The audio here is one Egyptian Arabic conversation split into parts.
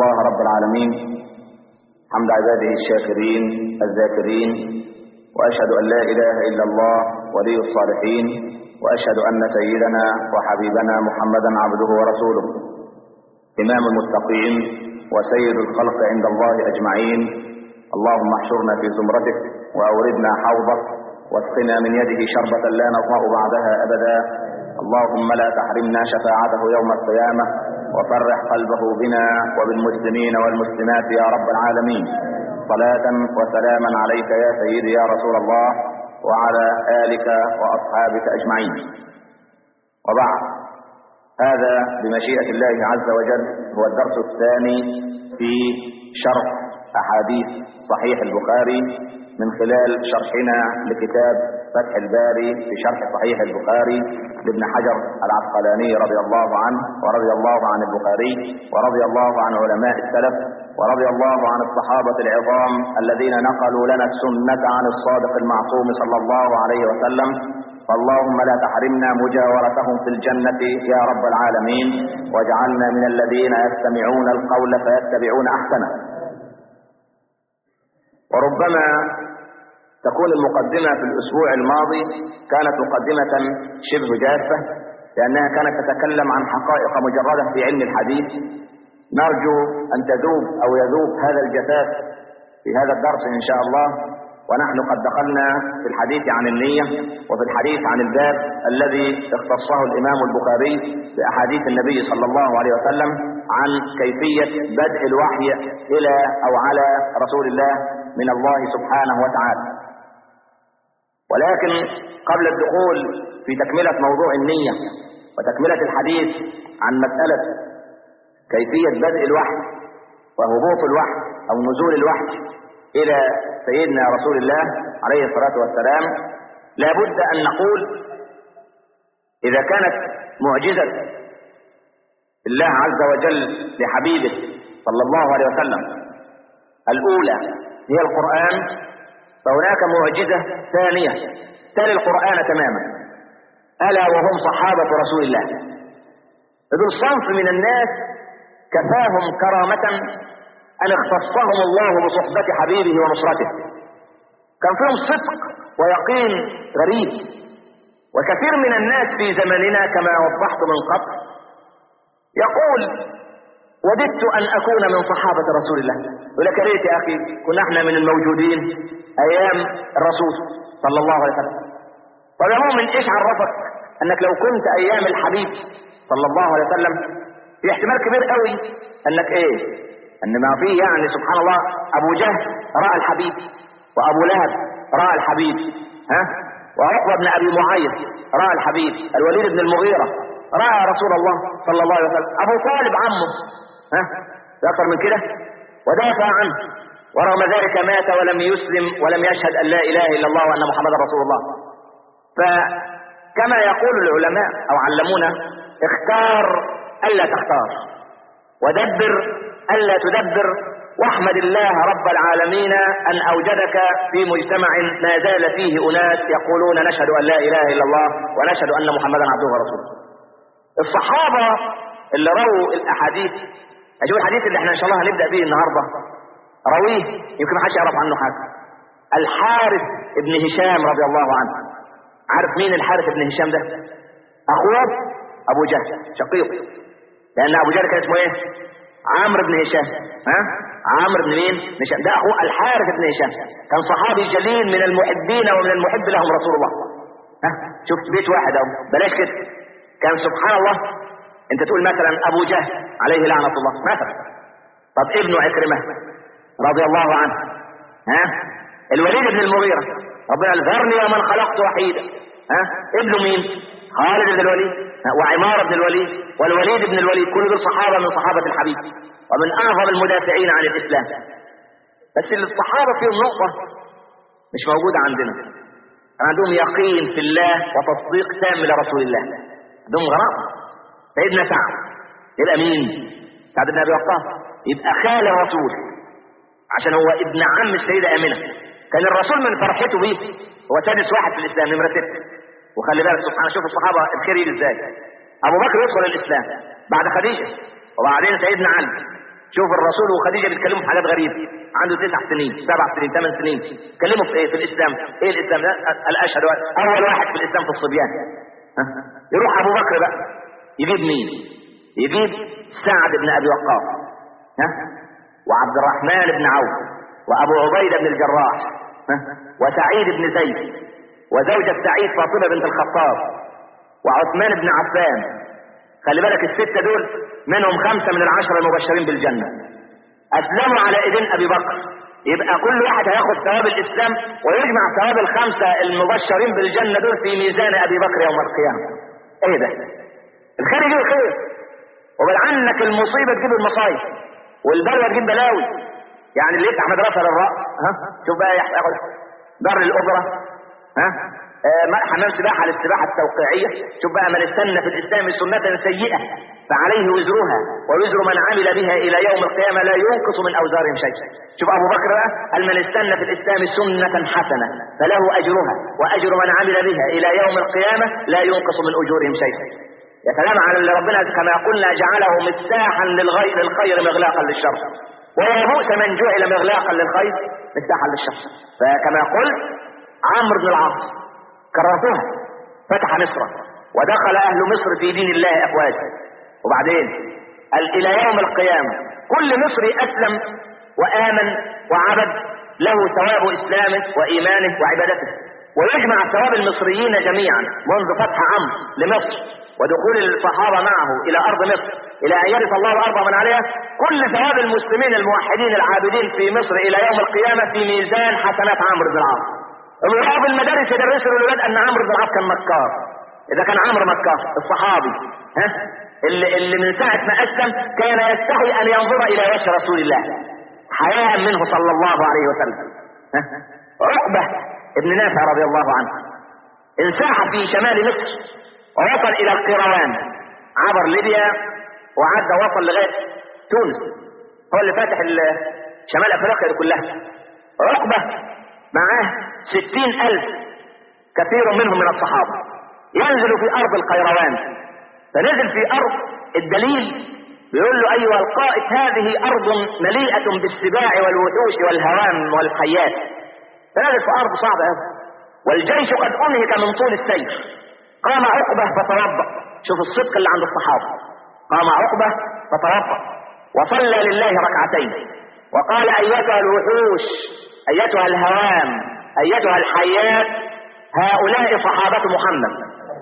الله رب العالمين حمد عباده الشاكرين الذاكرين وأشهد أن لا إله إلا الله ولي الصالحين وأشهد أن سيدنا وحبيبنا محمدا عبده ورسوله إمام المتقين وسيد الخلق عند الله أجمعين اللهم احشرنا في زمرتك وأوردنا حوضك واسقنا من يده شربة لا نظمأ بعدها أبدا اللهم لا تحرمنا شفاعته يوم القيامة وفرح قلبه بنا وبالمسلمين والمسلمات يا رب العالمين صلاة وسلاما عليك يا سيدي يا رسول الله وعلى آلك وأصحابك أجمعين وبعد هذا بمشيئة الله عز وجل هو الدرس الثاني في شرح أحاديث صحيح البخاري من خلال شرحنا لكتاب فتح الباري في شرح صحيح البخاري لابن حجر العسقلاني رضي الله عنه ورضي الله عن البخاري ورضي الله عن علماء السلف ورضي الله عن الصحابة العظام الذين نقلوا لنا السنة عن الصادق المعصوم صلى الله عليه وسلم فاللهم لا تحرمنا مجاورتهم في الجنة يا رب العالمين واجعلنا من الذين يستمعون القول فيتبعون أحسنه وربما تكون المقدمة في الأسبوع الماضي كانت مقدمة شبه جافة لأنها كانت تتكلم عن حقائق مجردة في علم الحديث نرجو أن تذوب أو يذوب هذا الجفاف في هذا الدرس إن شاء الله ونحن قد دخلنا في الحديث عن النية وفي الحديث عن الباب الذي اختصه الإمام البخاري بأحاديث النبي صلى الله عليه وسلم عن كيفية بدء الوحي إلى أو على رسول الله من الله سبحانه وتعالى ولكن قبل الدخول في تكملة موضوع النية وتكملة الحديث عن مسألة كيفية بدء الوحي وهبوط الوحي أو نزول الوحي إلى سيدنا رسول الله عليه الصلاة والسلام لابد أن نقول إذا كانت معجزة الله عز وجل لحبيبه صلى الله عليه وسلم الأولى هي القرآن فهناك معجزة ثانية تلي القرآن تماما ألا وهم صحابة رسول الله ذو الصنف من الناس كفاهم كرامة أن اختصهم الله بصحبة حبيبه ونصرته كان فيهم صدق ويقين غريب وكثير من الناس في زماننا كما وضحت من قبل يقول وددت أن أكون من صحابة رسول الله يقول لك ريت يا أخي كنا احنا من الموجودين أيام الرسول صلى الله عليه وسلم طب يا مؤمن إيش عرفك أنك لو كنت أيام الحبيب صلى الله عليه وسلم في احتمال كبير قوي أنك إيه أن ما فيه يعني سبحان الله أبو جهل رأى الحبيب وأبو لهب رأى الحبيب ها وعقبة بن أبي معيط رأى الحبيب الوليد بن المغيرة رأى رسول الله صلى الله عليه وسلم أبو طالب عمه ها أكثر من كده ودافع عنه ورغم ذلك مات ولم يسلم ولم يشهد أن لا إله إلا الله وأن محمد رسول الله فكما يقول العلماء أو علمونا اختار ألا تختار ودبر ألا تدبر واحمد الله رب العالمين أن أوجدك في مجتمع ما زال فيه أناس يقولون نشهد أن لا إله إلا الله ونشهد أن محمدا عبده ورسوله الصحابة اللي رووا الأحاديث أشوف الحديث اللي احنا إن شاء الله هنبدأ به النهاردة رويه يمكن ما حدش يعرف عنه حاجة الحارث ابن هشام رضي الله عنه عارف مين الحارث ابن هشام ده أخوه أبو جهل شقيق لأن أبو جهل كان اسمه إيه عمرو بن هشام ها عمرو بن مين هشام ده أخوه الحارث بن هشام كان صحابي جليل من المحبين ومن المحب لهم رسول الله ها شفت بيت واحد أهو بلاش كده كان سبحان الله انت تقول مثلا ابو جهل عليه لعنة الله مثلا طب ابنه عكرمة رضي الله عنه ها الوليد بن المغيرة ربنا ذرني ومن خلقت وحيدا ها ابنه مين خالد بن الوليد وعمار بن الوليد والوليد بن الوليد كل دول صحابة من صحابة الحبيب ومن اعظم المدافعين عن الاسلام بس الصحابة فيهم نقطة مش موجودة عندنا عندهم يقين في الله وتصديق تام لرسول الله عندهم غرام سيدنا سعد يبقى مين سعد بن ابي وقاص يبقى خال الرسول عشان هو ابن عم السيده امنه كان الرسول من فرحته بيه هو سادس واحد في الاسلام نمره سته وخلي بالك سبحان شوف الصحابه الخير ازاي ابو بكر يدخل الاسلام بعد خديجه وبعدين سيدنا علي شوف الرسول وخديجه بيتكلموا في حاجات غريبه عنده تسع سنين سبع سنين ثمان سنين كلموا في ايه في الاسلام ايه الاسلام ده الاشهد اول واحد في الاسلام في الصبيان ها؟ يروح ابو بكر بقى يجيب مين يجيب سعد بن ابي وقاص ها وعبد الرحمن بن عوف وابو عبيده بن الجراح ها؟ وسعيد بن زيد وزوجة سعيد فاطمة بنت الخطاب وعثمان بن عفان خلي بالك الستة دول منهم خمسة من العشرة المبشرين بالجنة أسلموا على إيدين أبي بكر يبقى كل واحد هياخد ثواب الإسلام ويجمع ثواب الخمسة المبشرين بالجنة دول في ميزان أبي بكر يوم القيامة إيه ده؟ الخير يجيب الخير وبالعنك المصيبة تجيب المصايب والبلوى تجيب بلاوي يعني اللي يفتح مدرسة للرأس ها شوف بقى ياخد دار الأوبرا ها آه حمام سباحة للسباحة التوقيعية شوف بقى من استنى في الإسلام سنة سيئة فعليه وزرها ووزر من عمل بها إلى يوم القيامة لا ينقص من أوزارهم شيء شوف أبو بكر بقى قال من استنى في الإسلام سنة حسنة فله أجرها وأجر من عمل بها إلى يوم القيامة لا ينقص من أجورهم شيء يا سلام على اللي ربنا كما قلنا جعله مفتاحا للغير للخير مغلاقا للشر ويا بؤس من جعل مغلاقا للخير مفتاحا للشر فكما قلت عمرو بن العاص كررتها فتح مصر ودخل اهل مصر في دين الله افواجا وبعدين قال الى يوم القيامه كل مصري اسلم وامن وعبد له ثواب اسلامه وايمانه وعبادته ويجمع ثواب المصريين جميعا منذ فتح عمرو لمصر ودخول الصحابه معه الى ارض مصر الى ان يرث الله الارض من عليها كل ثواب المسلمين الموحدين العابدين في مصر الى يوم القيامه في ميزان حسنات عمرو بن العاص الرعاة في المدارس يدرسوا للولاد ان عمرو بن العاص كان مكار اذا كان عمرو مكار الصحابي ها اللي, اللي من ساعة ما اسلم كان يستحي ان ينظر الى وجه رسول الله حياء منه صلى الله عليه وسلم ها عقبة ابن نافع رضي الله عنه انساح في شمال مصر ووصل الى القيروان عبر ليبيا وعدى وصل لغاية تونس هو اللي فاتح شمال افريقيا دي كلها عقبة معاه ستين ألف كثير منهم من الصحابة ينزل في أرض القيروان فنزل في أرض الدليل بيقول له أيها القائد هذه أرض مليئة بالسباع والوحوش والهوام والحيات فنزل في أرض صعبة أوي والجيش قد أنهك من طول السير قام عقبة فتوضأ شوف الصدق اللي عند الصحابة قام عقبة فتوضأ وصلى لله ركعتين وقال أيتها الوحوش أيتها الهوام أيتها الحيات هؤلاء صحابة محمد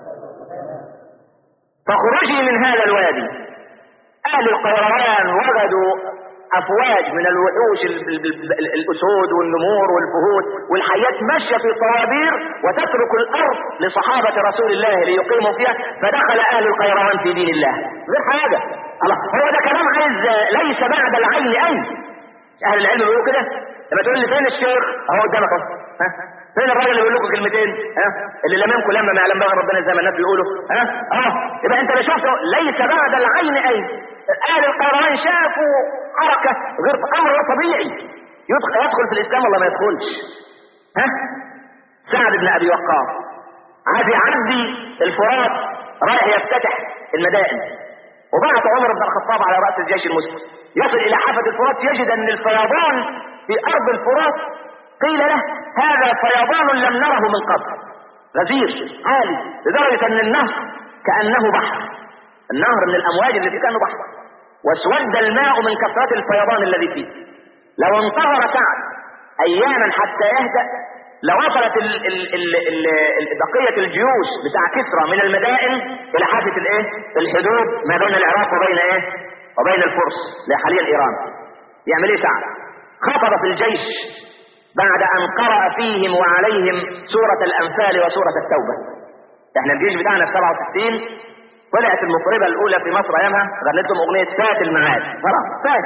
فخرجي من هذا الوادي أهل القيروان وجدوا أفواج من الوحوش الأسود والنمور والفهود والحيات ماشية في طوابير وتترك الأرض لصحابة رسول الله ليقيموا فيها فدخل أهل القيروان في دين الله غير حاجة الله هو ده كلام عايز ليس بعد العين أين أهل العلم بيقولوا كده لما تقول لي فين الشيخ اهو قدامك اهو ها فين الراجل اللي بيقول لكم كلمتين ها اللي لمامكم لما ما يعلم بقى ربنا زي ما الناس بيقولوا ها اه يبقى انت اللي شفته ليس بعد العين اين اهل القيروان شافوا حركه غير امر غير طبيعي يدخل يدخل في الاسلام ولا ما يدخلش ها سعد بن ابي وقاص عايز يعدي الفرات رايح يفتتح المدائن وبعث عمر بن الخطاب على راس الجيش المسلم يصل الى حافه الفرات يجد ان الفيضان في ارض الفرات قيل له هذا فيضان لم نره من قبل غزير عالي لدرجة ان النهر كأنه بحر النهر من الامواج اللي فيه كأنه بحر واسود الماء من كثرة الفيضان الذي فيه لو انتظر سعد اياما حتى يهدأ لوصلت ال ال ال ال ال بقية الجيوش بتاع كسرى من المدائن الى حافة الايه الحدود ما بين العراق وبين ايه وبين الفرس لحاليا ايران يعمل ايه سعد خطب في الجيش بعد ان قرأ فيهم وعليهم سورة الانفال وسورة التوبة احنا الجيش بتاعنا في 67 طلعت المطربة الاولى في مصر ايامها غنت لهم اغنية فات المعاد خلاص فات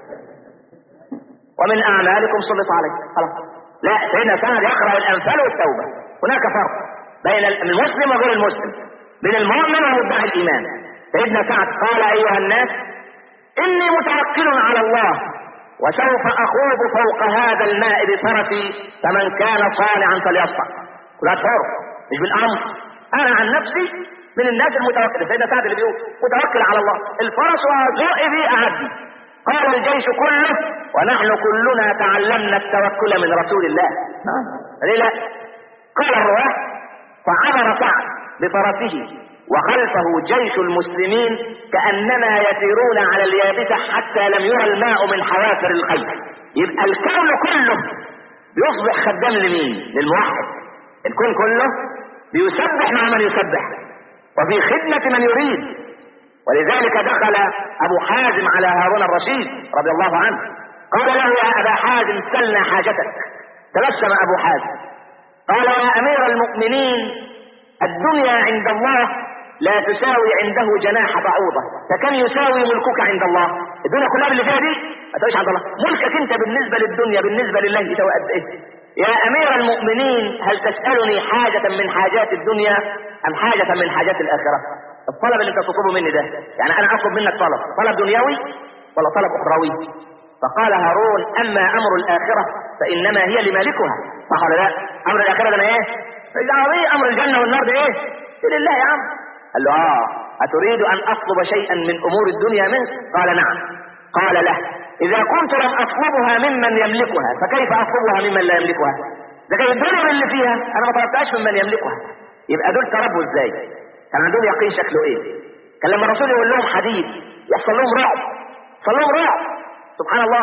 ومن اعمالكم سلط عليه خلاص لا سيدنا سعد يقرأ الانفال والتوبة هناك فرق بين المسلم وغير المسلم بين المؤمن ومدعي الايمان سيدنا سعد قال ايها الناس اني متوكل على الله وسوف اخوض فوق هذا الماء بفرسي فمن كان صانعا فليصنع لا حر مش بالامر انا عن نفسي من الناس المتوكله سيدنا سعد اللي بيقول متوكل على الله الفرس وزقي بيه اعدي قال الجيش كله ونحن كلنا تعلمنا التوكل من رسول الله ليه لا قال الرواه فعبر سعد بفرسه وخلفه جيش المسلمين كأننا يسيرون على اليابسة حتى لم يرى الماء من حوافر الخيل يبقى الكون كله بيصبح خدام لمين للموحد الكون كله بيسبح مع من يسبح وفي خدمة من يريد ولذلك دخل أبو حازم على هارون الرشيد رضي الله عنه قال له يا أبا حازم سلنا حاجتك تبسم أبو حازم قال يا أمير المؤمنين الدنيا عند الله لا تساوي عنده جناح بعوضة فكم يساوي ملكك عند الله الدنيا كلها اللي فيها دي ما تساويش عند الله ملكك انت بالنسبة للدنيا بالنسبة لله يساوي قد ايه يا امير المؤمنين هل تسألني حاجة من حاجات الدنيا ام حاجة من حاجات الاخرة الطلب اللي انت تطلبه مني ده يعني انا اطلب منك طلب طلب دنيوي ولا طلب اخروي فقال هارون اما امر الاخرة فانما هي لمالكها صح ولا لا امر الاخرة ده ايه ايه امر الجنة والنار ده ايه لله يا عم قال له اه اتريد ان اطلب شيئا من امور الدنيا منك قال نعم قال له اذا كنت لم اطلبها ممن يملكها فكيف اطلبها ممن لا يملكها ده كان الدنيا اللي فيها انا ما طلبتهاش ممن يملكها يبقى دول تربوا ازاي كان عندهم يقين شكله ايه كان لما الرسول يقول لهم حديد يحصل لهم رعب يحصل لهم رعب سبحان الله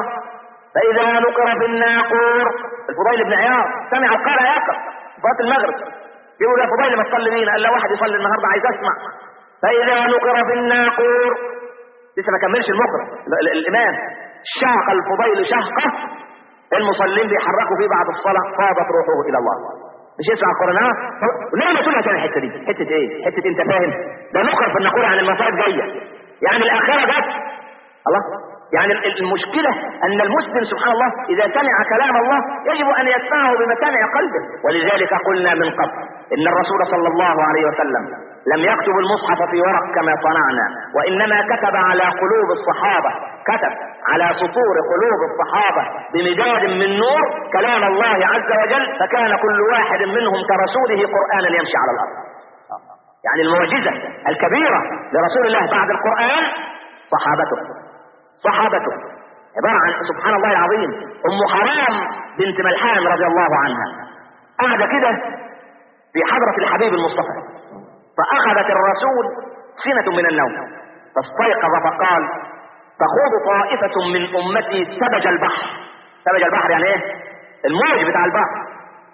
فاذا نقر في الناقور الفضيل بن عياض سمع القارئ يقرا صلاه المغرب يقول يا فضيل ما تصلي مين قال له واحد يصلي النهارده عايز اسمع فاذا نقر في الناقور لسه ما كملش المقر الامام شهق الفضيل شهقه المصلين بيحركوا فيه بعد الصلاه فاضت روحه الى الله مش يسمع القران ليه ما تقولها تاني الحته دي حته ايه حته انت فاهم ده نقر في الناقور عن المصائب جايه يعني الاخره جت الله يعني المشكلة أن المسلم سبحان الله إذا سمع كلام الله يجب أن يسمعه بمسامع قلبه ولذلك قلنا من قبل إن الرسول صلى الله عليه وسلم لم يكتب المصحف في ورق كما صنعنا وإنما كتب على قلوب الصحابة كتب على سطور قلوب الصحابة بمداد من نور كلام الله عز وجل فكان كل واحد منهم كرسوله قرآنا يمشي على الأرض يعني المعجزة الكبيرة لرسول الله بعد القرآن صحابته صحابته عبارة عن سبحان الله العظيم ام حرام بنت ملحان رضي الله عنها قاعدة كده في حضرة الحبيب المصطفى فأخذت الرسول سنة من النوم فاستيقظ فقال تخوض طائفة من أمتي سبج البحر سبج البحر يعني ايه الموج بتاع البحر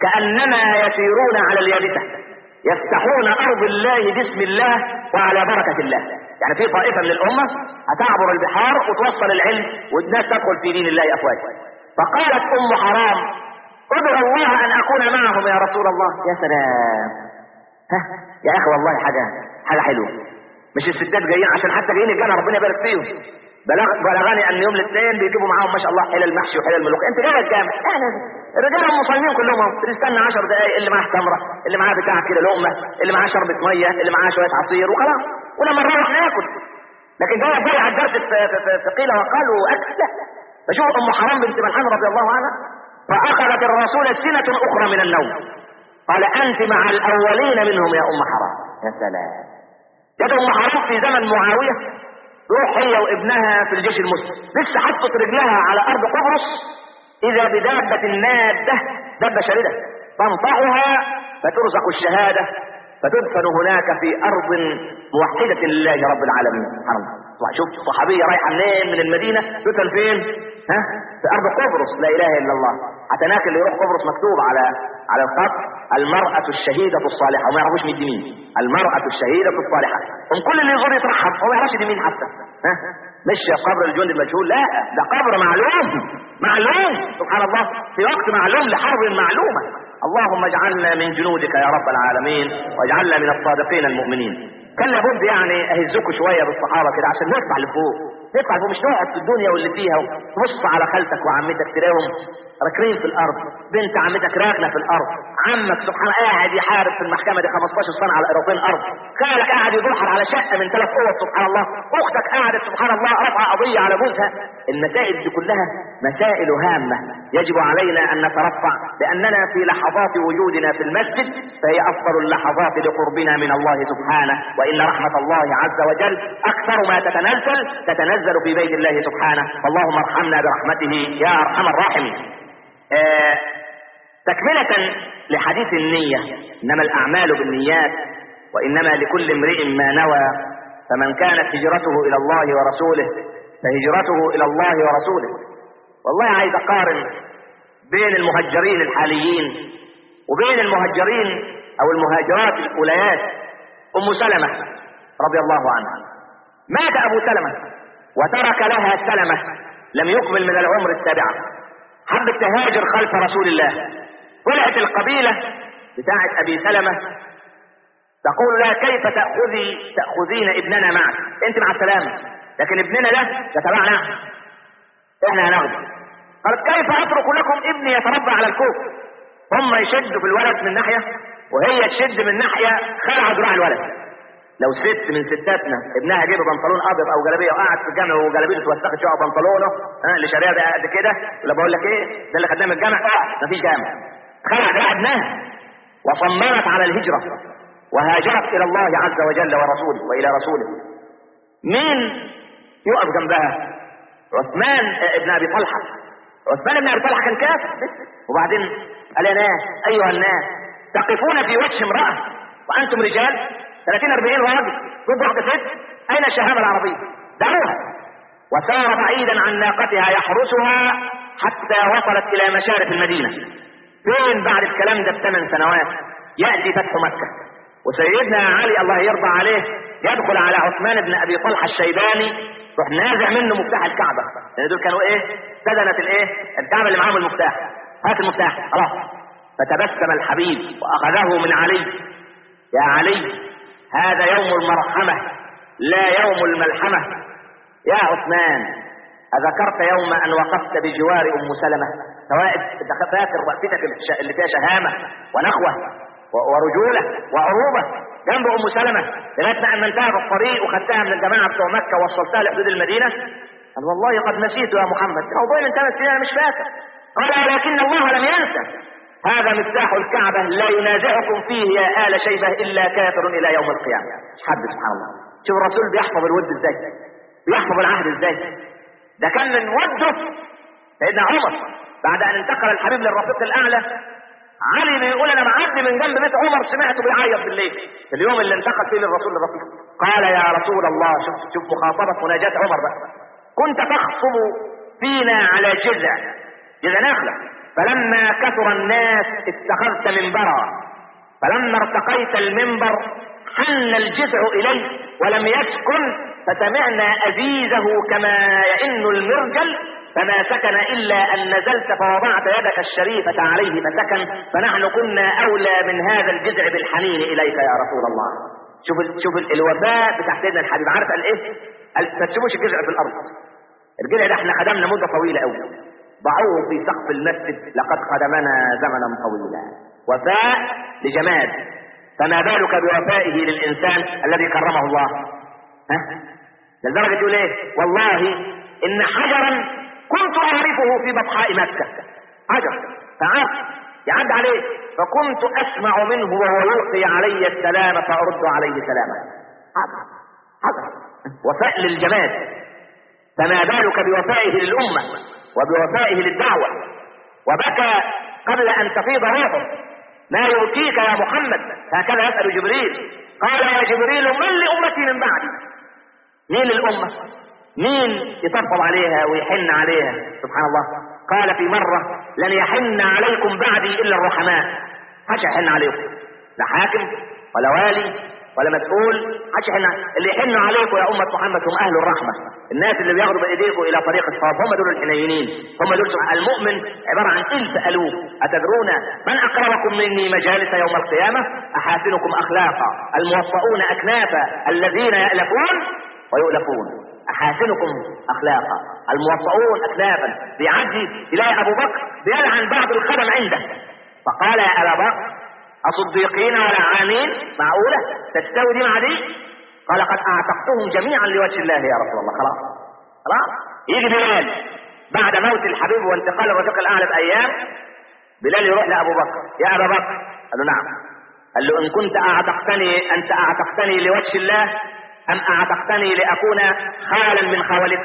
كأنما يسيرون على اليابسة يفتحون أرض الله باسم الله وعلى بركة الله يعني في طائفة من الأمة هتعبر البحار وتوصل العلم والناس تدخل في دين الله أفواج فقالت أم حرام ادعو الله أن أكون معهم يا رسول الله يا سلام ها يا أخي والله حاجة حاجة حلوة مش الستات جايين عشان حتى جايين الجنة ربنا يبارك فيهم بلغ بلغني ان يوم الاثنين بيجيبوا معاهم ما شاء الله حلال محشي وحلال ملوخيه انت جاي الجامع الرجال المصلين كلهم اهو تستنى 10 دقائق اللي معاه تمره اللي معاه بتاع كده لقمه اللي معاه شربة ميه اللي معاه شويه عصير وخلاص ولما نروح ناكل لكن جاي جاي على الدرس في, في, في, في قيل وقال واكل لا فشوف ام حرام بنت ملحان رضي الله عنها فاخذت الرسول سنه اخرى من النوم قال انت مع الاولين منهم يا ام حرام يا سلام جت ام حرام في زمن معاويه روح هي وابنها في الجيش المسلم لسه حطت رجلها على ارض قبرص اذا بدابة نادة دابة شاردة تنطعها فترزق الشهادة فتدفن هناك في ارض موحدة لله رب العالمين سبحان الله شوف صحابية رايحة منين من المدينة تدفن فين ها في ارض قبرص لا اله الا الله حتى هناك اللي يروح قبرص مكتوب على على الخط المرأة الشهيدة الصالحة وما يعرفوش مين دي مين المرأة الشهيدة الصالحة هم كل اللي يزور يترحب هو ما يعرفش دي مين حتى ها مش قبر الجند المجهول لا ده قبر معلوم معلوم سبحان الله في وقت معلوم لحرب معلومة اللهم اجعلنا من جنودك يا رب العالمين واجعلنا من الصادقين المؤمنين كان لابد يعني اهزكوا شويه بالصحابه كده عشان نطلع لفوق نطلع لفوق مش نقعد في الدنيا واللي فيها تبص على خالتك وعمتك تلاقيهم راكنين في الارض بنت عمتك راكنه في الارض عمك سبحان الله قاعد يحارب في المحكمه دي 15 سنه على قراطين ارض خالك قاعد يدحر على شقه من ثلاث اوض سبحان الله اختك قاعدت سبحان الله رفع قضيه على جوزها المسائل دي كلها مسائل هامه يجب علينا ان نترفع لاننا في لحظات وجودنا في المسجد فهي افضل اللحظات لقربنا من الله سبحانه وان رحمه الله عز وجل اكثر ما تتنزل تتنزل تتنزل في بيت الله سبحانه فاللهم ارحمنا برحمته يا ارحم الراحمين آه تكملة لحديث النية انما الاعمال بالنيات وانما لكل امرئ ما نوى فمن كانت هجرته الى الله ورسوله فهجرته الى الله ورسوله والله عايز اقارن بين المهجرين الحاليين وبين المهجرين او المهاجرات الاوليات ام سلمة رضي الله عنها مات ابو سلمة وترك لها سلمة لم يكمل من العمر السابعة حبت تهاجر خلف رسول الله طلعت القبيلة بتاعت ابي سلمة تقول لها كيف تأخذي تأخذين ابننا معك انت مع السلامة لكن ابننا ده يتبعنا احنا هناخده قالت كيف اترك لكم ابني يتربى على الكوف هم يشدوا في الولد من ناحية وهي تشد من ناحية خلع ذراع الولد لو ست من ستاتنا ابنها جيب بنطلون ابيض او جلابيه وقعد في الجامع وجلابيته اتوسخت شويه بنطلونه ها اللي شاريها ده قد كده ولا بقول لك ايه ده اللي خدناه من الجامع اه مفيش جامع خلع ذراع ابنها وصممت على الهجره وهاجرت الى الله عز وجل ورسوله والى رسوله مين يقف جنبها عثمان ابن ابي طلحه عثمان بن ابي طلحه كان كافر وبعدين قال يا ناس ايها الناس تقفون في وجه امراه وانتم رجال 30 40 راجل ضد واحده ست اين الشهامه العربيه؟ دعوها وسار بعيدا عن ناقتها يحرسها حتى وصلت الى مشارف المدينه فين بعد الكلام ده بثمان سنوات ياتي فتح مكه وسيدنا علي الله يرضى عليه يدخل على عثمان بن ابي طلحه الشيباني روح نازع منه مفتاح الكعبه لان دول كانوا ايه سدنه الايه الكعبه اللي معاهم المفتاح هات المفتاح خلاص فتبسم الحبيب واخذه من علي يا علي هذا يوم المرحمه لا يوم الملحمه يا عثمان أذكرت يوم أن وقفت بجوار أم سلمة سواء أنت فاكر وقفتك اللي فيها شهامة ونخوة ورجولة وعروبة جنب ام سلمة لغايه ما امنتها في الطريق وخدتها من الجماعه بتوع مكه ووصلتها لحدود المدينه قال والله قد نسيت يا محمد موضوع من ثلاث سنين انا مش فاكر قال ولكن الله لم ينسى هذا مفتاح الكعبة لا ينازعكم فيه يا آل شيبة إلا كافر إلى يوم القيامة حد سبحان الله شوف الرسول بيحفظ الود ازاي بيحفظ العهد ازاي ده كان من وده سيدنا عمر بعد أن انتقل الحبيب للرفيق الأعلى علي بيقول انا معدي من جنب بيت عمر سمعته بيعيط بالليل في اليوم اللي انتقل فيه للرسول الرفيق قال يا رسول الله شوف شوف مخاطبه مناجاه عمر بقى كنت تخصم فينا على جذع جذع نخله فلما كثر الناس اتخذت منبرا فلما ارتقيت المنبر حن الجذع اليه ولم يسكن فسمعنا ازيزه كما يئن المرجل فما سكن إلا أن نزلت فوضعت يدك الشريفة عليه فسكن فنحن كنا أولى من هذا الجذع بالحنين إليك يا رسول الله شوف ال شوف ال الوفاء بتاع سيدنا الحبيب عارف قال إيه؟ قال ما تسيبوش الجذع في الأرض الجذع ده احنا خدمنا مدة طويلة قوي ضعوه في سقف المسجد لقد خدمنا زمنا طويلا وفاء لجماد فما بالك بوفائه للإنسان الذي كرمه الله ها؟ لدرجة يقول ايه والله إن حجرا كنت أعرفه في بطحاء مكة عجب تعال يعد عليه فكنت أسمع منه وهو يلقي علي السلام فأرد عليه سلاما عجب عجب وفاء للجماد فما بالك بوفائه للأمة وبوفائه للدعوة وبكى قبل أن تفيض روحه ما يؤتيك يا محمد هكذا يسأل جبريل قال يا جبريل من لأمتي من بعدي مين الأمة مين يطبطب عليها ويحن عليها سبحان الله قال في مرة لن يحن عليكم بعدي إلا الرحماء حش يحن عليكم لا حاكم ولا والي ولا مسؤول حش يحن اللي يحن عليكم يا أمة محمد هم أهل الرحمة الناس اللي بياخدوا بإيديكم إلى طريق الصواب هم دول الحنينين هم دول المؤمن عبارة عن ألف ألوف أتدرون من أقربكم مني مجالس يوم القيامة أحاسنكم أخلاقا الموطؤون أكنافا الذين يألفون ويؤلفون احاسنكم اخلاقا الموطؤون اكلافا بيعدي يلاقي ابو بكر بيلعن بعض الخدم عنده فقال يا ابا بكر اصديقين ولعانين معقوله تستوي دي مع دي قال قد اعتقتهم جميعا لوجه الله يا رسول الله خلاص خلاص يجي بلال بعد موت الحبيب وانتقال الرفيق الاعلى بايام بلال يروح لابو بكر يا ابا بكر قال له نعم قال له ان كنت اعتقتني انت اعتقتني لوجه الله أم أعتقتني لأكون خالا من خوالك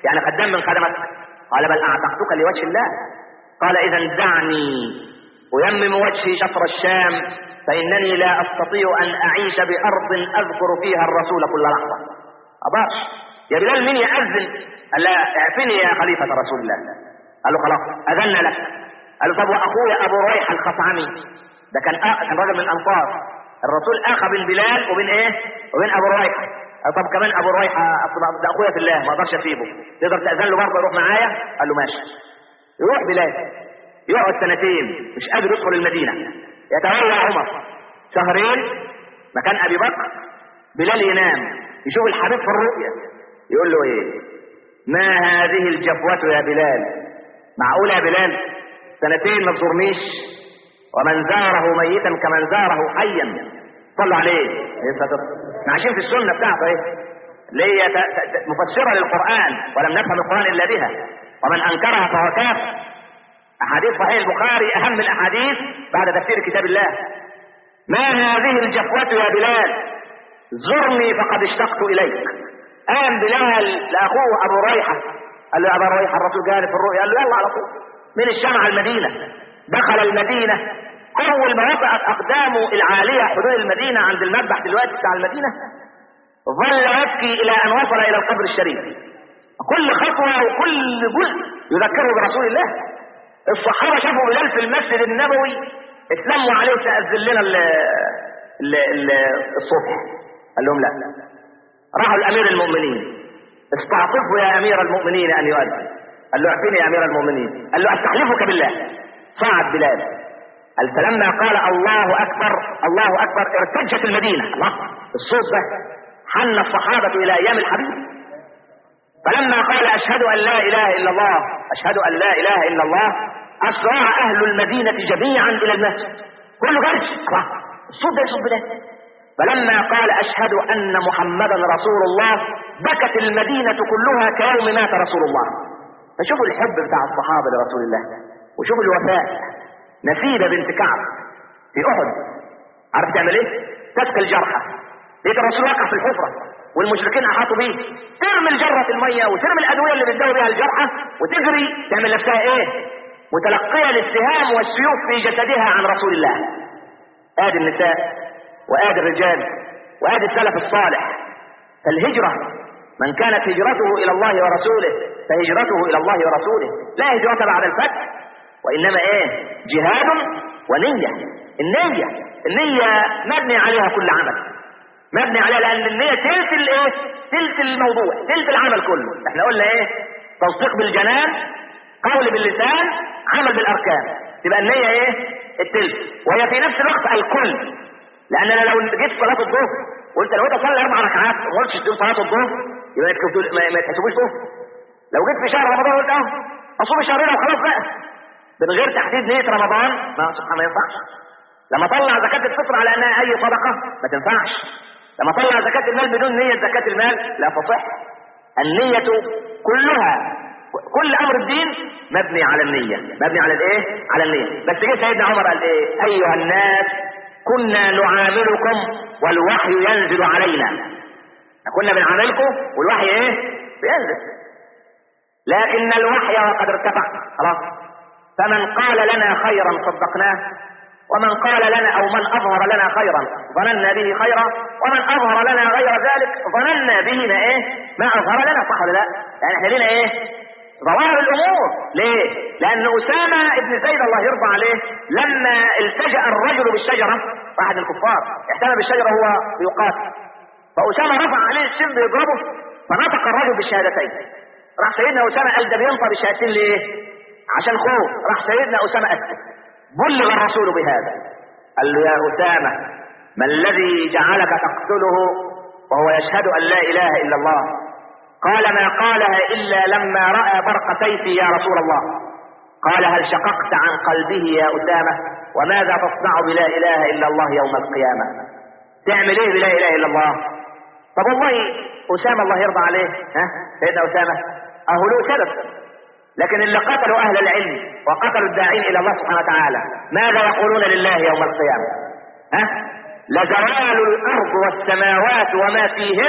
يعني خدام من خدمك قال بل اعتقتك لوجه الله قال اذا دعني ويمم وجهي شطر الشام فانني لا استطيع ان اعيش بارض اذكر فيها الرسول كل لحظه اباش يا بلال مين ياذن قال لا اعفني يا خليفه رسول الله قال له خلاص اذن لك قال له طب واخويا ابو ريح الخصعمي ده كان آه كان راجل من الانصار الرسول اخى بين بلال وبين ايه وبين ابو ريحه قال طب كمان ابو ريحه أصل ده اخويا في الله ما اقدرش اسيبه تقدر تاذن له برضه يروح معايا قال له ماشي يروح بلال يقعد سنتين مش قادر يدخل المدينه يتولى عمر شهرين مكان ابي بكر بلال ينام يشوف الحبيب في الرؤيا يقول له ايه ما هذه الجفوة يا بلال معقولة يا بلال سنتين ما تزورنيش ومن زاره ميتا كمن زاره حيا صلى عليه احنا عايشين في السنة بتاعته ايه اللي هي مفسرة للقرآن ولم نفهم القرآن إلا بها ومن أنكرها فهو كافر أحاديث صحيح البخاري أهم الأحاديث بعد تفسير كتاب الله ما هذه الجفوة يا بلال زرني فقد اشتقت إليك قام بلال لأخوه أبو ريحة قال له يا أبو ريحة الرسول قال في الرؤيا قال له يلا على طول من الشام على المدينة دخل المدينة أول ما وقعت أقدامه العالية حدود المدينة عند المذبح دلوقتي بتاع المدينة ظل يبكي إلى أن وصل إلى القبر الشريف كل خطوة وكل جزء يذكره برسول الله الصحابة شافوا بلال في المسجد النبوي اتلموا عليه تأذن لنا ال ال ال الصبح قال لهم لا راحوا لأمير المؤمنين استعطفوا يا أمير المؤمنين أن يؤذن قال له اعفيني يا أمير المؤمنين قال له أستحلفك بالله صعد بلال قال فلما قال الله أكبر الله أكبر ارتجت المدينة الله الصوت ده حن الصحابة إلى أيام الحبيب فلما قال أشهد أن لا إله إلا الله أشهد أن لا إله إلا الله أسرع أهل المدينة جميعا إلى المسجد كله جرش الله الصوت ده يصوت بلال فلما قال أشهد أن محمدا رسول الله بكت المدينة كلها كيوم مات رسول الله فشوفوا الحب بتاع الصحابة لرسول الله وشوفوا الوفاء نسيبة بنت كعب في أحد عارف تعمل إيه؟ تسقي الجرحى لقيت الرسول وقع في الحفرة والمشركين أحاطوا بيه ترمي الجرة في المية وترمي الأدوية اللي بتداوي بيها الجرحى وتجري تعمل نفسها إيه؟ متلقية للسهام والسيوف في جسدها عن رسول الله آدي النساء وآدي الرجال وآدي السلف الصالح فالهجرة من كانت هجرته إلى الله ورسوله فهجرته إلى الله ورسوله لا هجرة بعد الفتح وإنما إيه جهاد ونية النية النية مبني عليها كل عمل مبني عليها لأن النية تلت الإيه تلت الموضوع تلت العمل كله احنا قلنا إيه تصديق بالجنان قول باللسان عمل بالأركان تبقى النية إيه التلت وهي في نفس الوقت الكل لأن أنا لو جيت صلاة الظهر وانت لو انت تصلي اربع ركعات وما قلتش تقول صلاه الظهر يبقى ما ما تحسبوش ظهر لو جيت في شهر رمضان قلت اه اصوم شهرين وخلاص بقى من غير تحديد نيه رمضان ما سبحان ما ينفعش لما طلع زكاه الفطر على انها اي صدقه ما تنفعش لما طلع زكاه المال بدون نيه زكاه المال لا تصح النيه كلها كل امر الدين مبني على النيه مبني على الايه على النيه بس جه سيدنا عمر قال ايه ايها الناس كنا نعاملكم والوحي ينزل علينا كنا بنعاملكم والوحي ايه بينزل لكن الوحي وقد ارتفع خلاص فمن قال لنا خيرا صدقناه ومن قال لنا او من اظهر لنا خيرا ظننا به خيرا ومن اظهر لنا غير ذلك ظننا به ما ايه ما اظهر لنا صح ولا لا يعني احنا لنا ايه ظواهر الامور ليه لان اسامه ابن زيد الله يرضى عليه لما التجا الرجل بالشجره واحد الكفار احتمى بالشجره هو يقاتل فاسامه رفع عليه السن بيضربه فنطق الرجل بالشهادتين راح سيدنا اسامه قال ده بينطق بالشهادتين ليه عشان خوف راح سيدنا اسامه اسكت بلغ الرسول بهذا قال له يا اسامه ما الذي جعلك تقتله وهو يشهد ان لا اله الا الله قال ما قالها إلا لما رأى برق سيفي يا رسول الله قال هل شققت عن قلبه يا أسامة وماذا تصنع بلا إله إلا الله يوم القيامة تعمل إيه بلا إله إلا الله طب والله أسامة الله يرضى عليه ها سيدنا أسامة أهو له سبب لكن اللي قتلوا أهل العلم وقتلوا الداعين إلى الله سبحانه وتعالى ماذا يقولون لله يوم القيامة ها لزوال الأرض والسماوات وما فيهن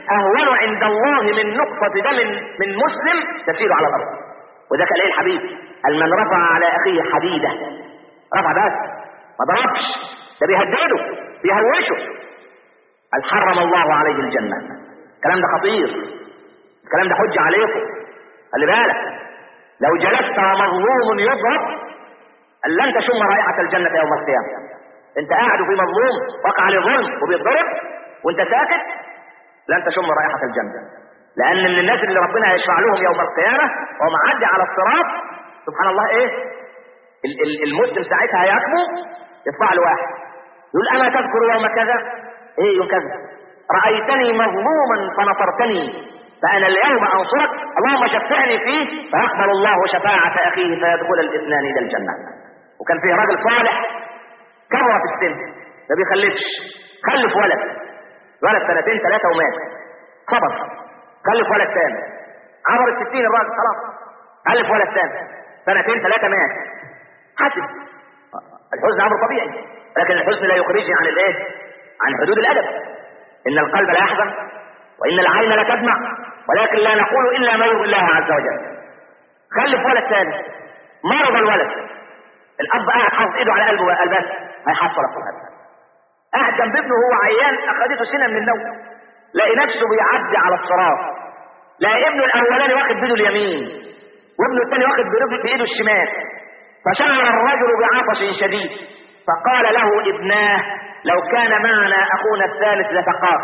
اهون عند الله من نقطة دم من مسلم تسير على الارض وده كان ايه الحبيب قال من رفع على اخيه حديدة رفع بس ما ضربش ده بيهدده بيهوشه قال حرم الله عليه الجنة الكلام ده خطير الكلام ده حجة عليكم خلي بالك لو جلست ومظلوم يضرب قال لن تشم رائحة الجنة يوم القيامة انت قاعد وفي مظلوم وقع عليه ظلم وبيتضرب وانت ساكت لن تشم رائحة الجنة لان من الناس اللي ربنا هيشفع لهم يوم القيامة وهو معدي على الصراط سبحان الله ايه ال- ال- المسلم ساعتها هيكمو يطلع له واحد يقول اما تذكر يوم كذا ايه يوم كذا رأيتني مظلوما فنصرتني فأنا اليوم أنصرك اللهم شفعني فيه فيقبل الله شفاعة أخيه فيدخل الاثنان إلى الجنة وكان فيه راجل صالح كبر في السن ما بيخلفش خلف ولد ولد سنتين ثلاثة ومات صبر خلف ولد ثاني عبر الستين الراجل خلاص خلف ولد ثاني سنتين ثلاثة مات حسب الحزن امر طبيعي لكن الحزن لا يخرجني عن الايه عن حدود الادب ان القلب لا يحزن وان العين لا تدمع ولكن لا نقول الا ما يرضي الله عز وجل خلف ولد ثاني مرض الولد الاب قاعد حاطط ايده على قلبه قال بس هيحصل القران قاعد جنب ابنه وهو عيان اخذته سنه من النوم لاقي نفسه بيعدي على الصراط لاقي ابنه الاولاني واخد بيده اليمين وابنه الثاني واخد برجل بايده الشمال فشعر الرجل بعطش شديد فقال له ابناه لو كان معنا اخونا الثالث لسقاك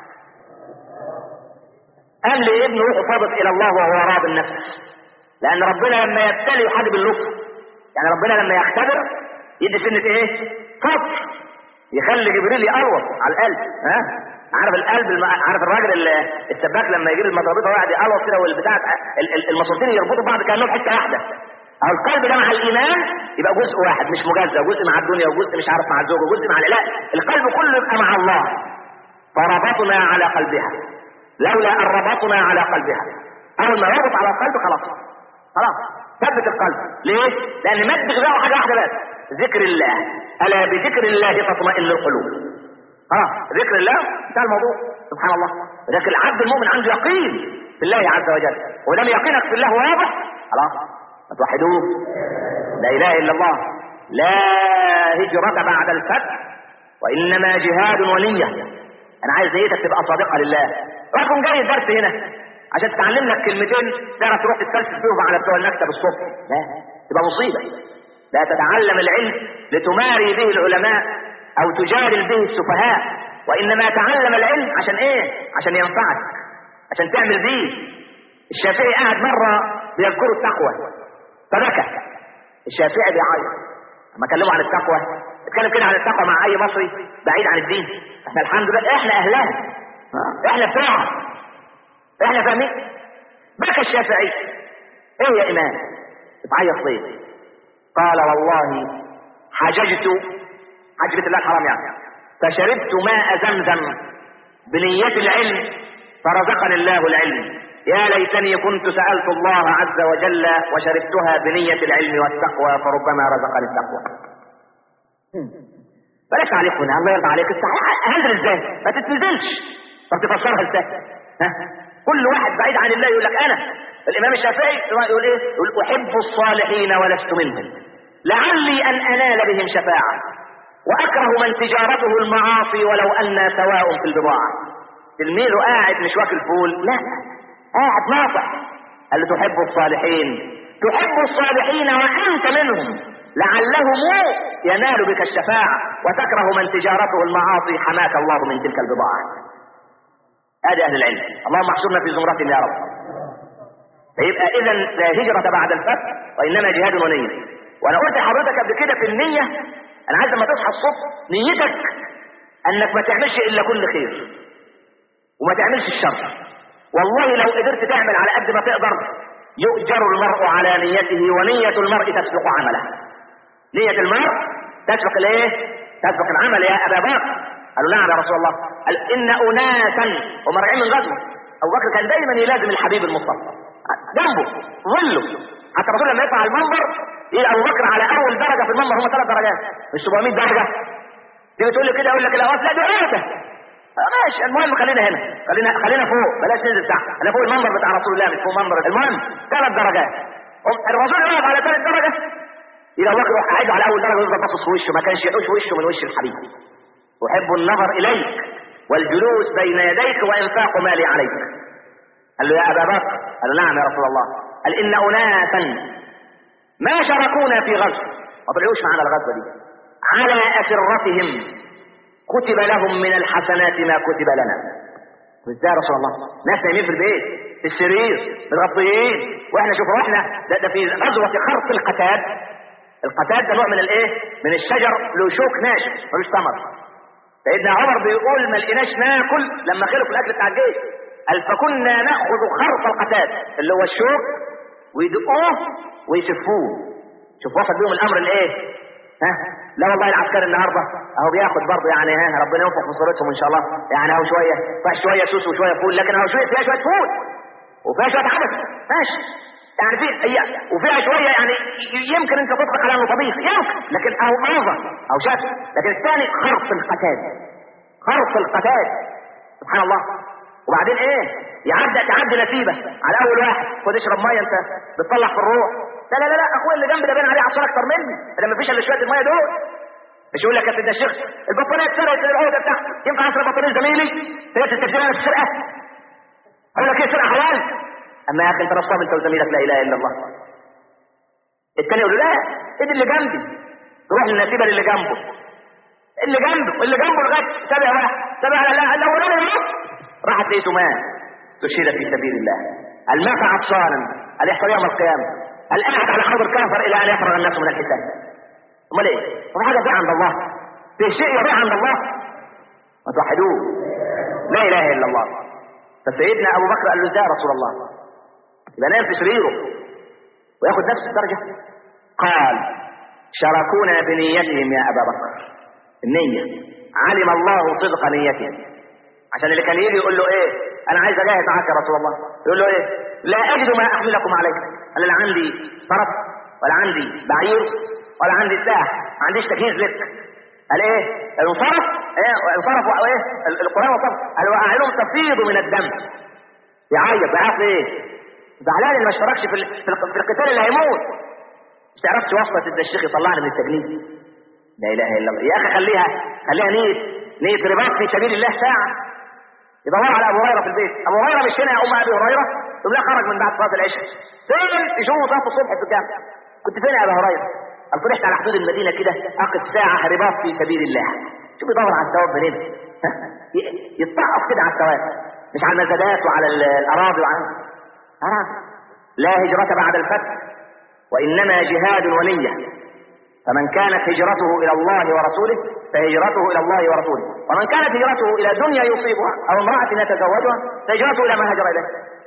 قال لي ابنه روح صادق الى الله وهو راض النفس لان ربنا لما يبتلي يحدد اللطف يعني ربنا لما يختبر يدي سنة ايه صبر يخلي جبريل يقلوص على القلب ها عارف القلب الم... عارف الراجل ال- السباك لما يجيب المضربيطه ويقعد يقلوص كده والبتاع ال- ال- الماسورتين يربطوا بعض كانهم حته واحده او القلب ده مع الايمان يبقى جزء واحد مش مجزء جزء مع الدنيا وجزء مش عارف مع الزوج وجزء مع لا القلب كله يبقى مع الله فربطنا على قلبها لولا ان ربطنا على قلبها اول ما ربط على القلب خلاص خلاص ثبت القلب ليه لان مد غذاءه حاجه واحده بس ذكر الله الا بذكر الله تطمئن القلوب خلاص ذكر الله انتهى الموضوع سبحان الله لكن العبد المؤمن عنده يقين في الله عز وجل ولم يقينك في الله واضح خلاص فتوحدوه لا اله الا الله لا هجرة بعد الفتح وانما جهاد ونية انا عايز نيتك تبقى صادقة لله رقم جاي الدرس هنا عشان تتعلم لك كلمتين تعرف تروح تتفلسف فيهم على بتوع المكتب الصبح لا تبقى مصيبة لا تتعلم العلم لتماري به العلماء او تجادل به السفهاء وانما تعلم العلم عشان ايه عشان ينفعك عشان تعمل به الشافعي قاعد مرة بيذكروا التقوى فبكى الشافعي بيعيط لما كلموا عن التقوى اتكلم كده عن التقوى مع اي مصري بعيد عن الدين احنا الحمد لله احنا اهلها احنا بتوعها احنا فاهمين بكى الشافعي ايه يا امام بتعيط ليه قال والله حججت حج بيت الله الحرام يعني فشربت ماء زمزم بنية العلم فرزقني الله العلم يا ليتني كنت سألت الله عز وجل وشربتها بنية العلم والتقوى فربما رزقني التقوى بلاش عليك هنا الله يرضى عليك هنزل ازاي ما تتنزلش طب تفسرها ازاي ها كل واحد بعيد عن الله يقول لك انا الامام الشافعي يقول ايه يقول احب الصالحين ولست منهم لعلي ان انال بهم شفاعه واكره من تجارته المعاصي ولو انا سواء في البضاعه تلميذه قاعد مش واكل فول لا قاعد ناصح قال له تحب الصالحين تحب الصالحين وانت منهم لعلهم ينال بك الشفاعه وتكره من تجارته المعاصي حماك الله من تلك البضاعه هذا اهل العلم اللهم احشرنا في زمرتهم يا رب فيبقى اذا لا هجرة بعد الفتح وانما جهاد ونية وانا قلت لحضرتك قبل كده في النية انا عايز لما تصحى الصبح نيتك انك ما تعملش الا كل خير وما تعملش الشر والله لو قدرت تعمل على قد ما تقدر يؤجر المرء على نيته ونية المرء تسبق عمله نية المرء تسبق الايه تسبق العمل يا ابا بكر قالوا نعم يا رسول الله قال ان اناسا هم راجعين من غزوه ابو بكر كان دايما يلازم الحبيب المصطفى جنبه ظله حتى الرسول لما يطلع على المنبر يجي ابو بكر على اول درجه في المنبر هم ثلاث درجات مش 700 درجه تيجي تقول لي كده اقول لك الاواف لا دي عقده آه ماشي المهم خلينا هنا خلينا خلينا فوق بلاش ننزل تحت انا فوق المنبر بتاع رسول الله مش فوق منبر المهم ثلاث درجات الرسول يقف على ثلاث درجة إذا الله يروح قاعد على أول درجة ويفضل باصص في وشه ما كانش يحوش وشه من وش الحبيب أحب النظر إليك والجلوس بين يديك وإنفاق مالي عليك قال له يا أبا بكر قال له نعم يا رسول الله قال إن أناسا ما شاركونا في غزو ما طلعوش معنا الغزوة دي على أسرتهم كتب لهم من الحسنات ما كتب لنا ازاي يا رسول الله ناس نايمين في البيت في السرير متغطيين واحنا شوف احنا ده, ده في غزوة خرق القتاد القتاد ده نوع من الايه من الشجر له شوك ناشف ملوش ثمر سيدنا عمر بيقول ما لقيناش ناكل لما خلوا في الاكل بتاع الجيش قال فكنا ناخذ خرق القتاد اللي هو الشوك ويدقوه ويسفوه شوف وصل بيهم الامر لايه ها لا والله العسكري النهارده اهو بياخد برضه يعني ها ربنا ينفخ في صورتهم ان شاء الله يعني اهو شويه فيها شويه سوس وشويه فول لكن اهو شويه فيها شويه فول وفيها شويه عدس ماشي يعني في هي وفيها شويه يعني يمكن انت تطلق على انه طبيخ يمكن لكن اهو اعظم او شكل لكن الثاني خرق القتاد خرق القتاد سبحان الله وبعدين ايه يعدي تعدي نسيبه على اول واحد خد اشرب ميه انت بتطلع في الروح لا لا لا لا اخويا اللي جنبي ده باين عليه عطشان اكتر مني ده مفيش الا شويه الميه دول مش يقول لك يا سيدنا الشيخ البطاريه اتسرقت العقده بتاعتي ينفع اسرق بطاريه زميلي هي تستفيد انا في السرقه اقول لك ايه سرقه حلال اما يا اخي انت نصاب انت وزميلك لا اله الا الله الثاني يقول له لا ايه اللي جنبي تروح للنسيبه اللي جنبه اللي جنبه اللي جنبه لغايه سابع واحد سابع لا الاولاني راحت لقيته مات استشهد في سبيل الله المات عطشانا اليحصل يوم القيامه القاعد على حوض الكافر الى ان يفرغ الناس من الحساب امال ايه وفي حاجه في عند الله في شيء يبيع عند الله ما توحدوه لا اله الا الله فسيدنا ابو بكر قال له ازاي يا رسول الله يبقى نام في سريره وياخد نفس الدرجه قال شاركونا بنيتهم يا ابا بكر النيه علم الله صدق نيتهم عشان اللي كان يجي يقول له ايه انا عايز اجاهد معاك يا رسول الله يقول له ايه لا اجد ما احملكم عليه انا لا عندي فرس ولا عندي بعير ولا عندي سلاح ما عنديش تجهيز لك قال ايه انصرف ايه انصرف وايه القران وصف قال واعينهم تفيض من الدم يعيط يعيط ايه زعلان اللي ما اشتركش في ال- في ال- في القتال اللي هيموت مش تعرفش وصفه سيدنا الشيخ يطلعني من التجنيد لا اله الا الله يا اخي خليها خليها نيه نيه رباط في سبيل الله ساعه يدور على ابو هريره في البيت ابو هريره مش هنا يا ام ابي هريره يقول لها خرج من بعد صلاه العشاء فين يشوفوا صلاه الصبح في الجامع كنت فين يا ابو هريره قال فرحت على حدود المدينه كده اقف ساعه رباط في سبيل الله شوف يدور على الثواب منين ها؟ ي- يتطقف كده على الثواب مش على المزادات وعلى ال- الاراضي وعلى آه. لا هجرة بعد الفتح وإنما جهاد ونية فمن كانت هجرته إلى الله ورسوله فهجرته إلى الله ورسوله ومن كانت هجرته إلى دنيا يصيبها أو امرأة يتزوجها فهجرته إلى ما هاجر إليه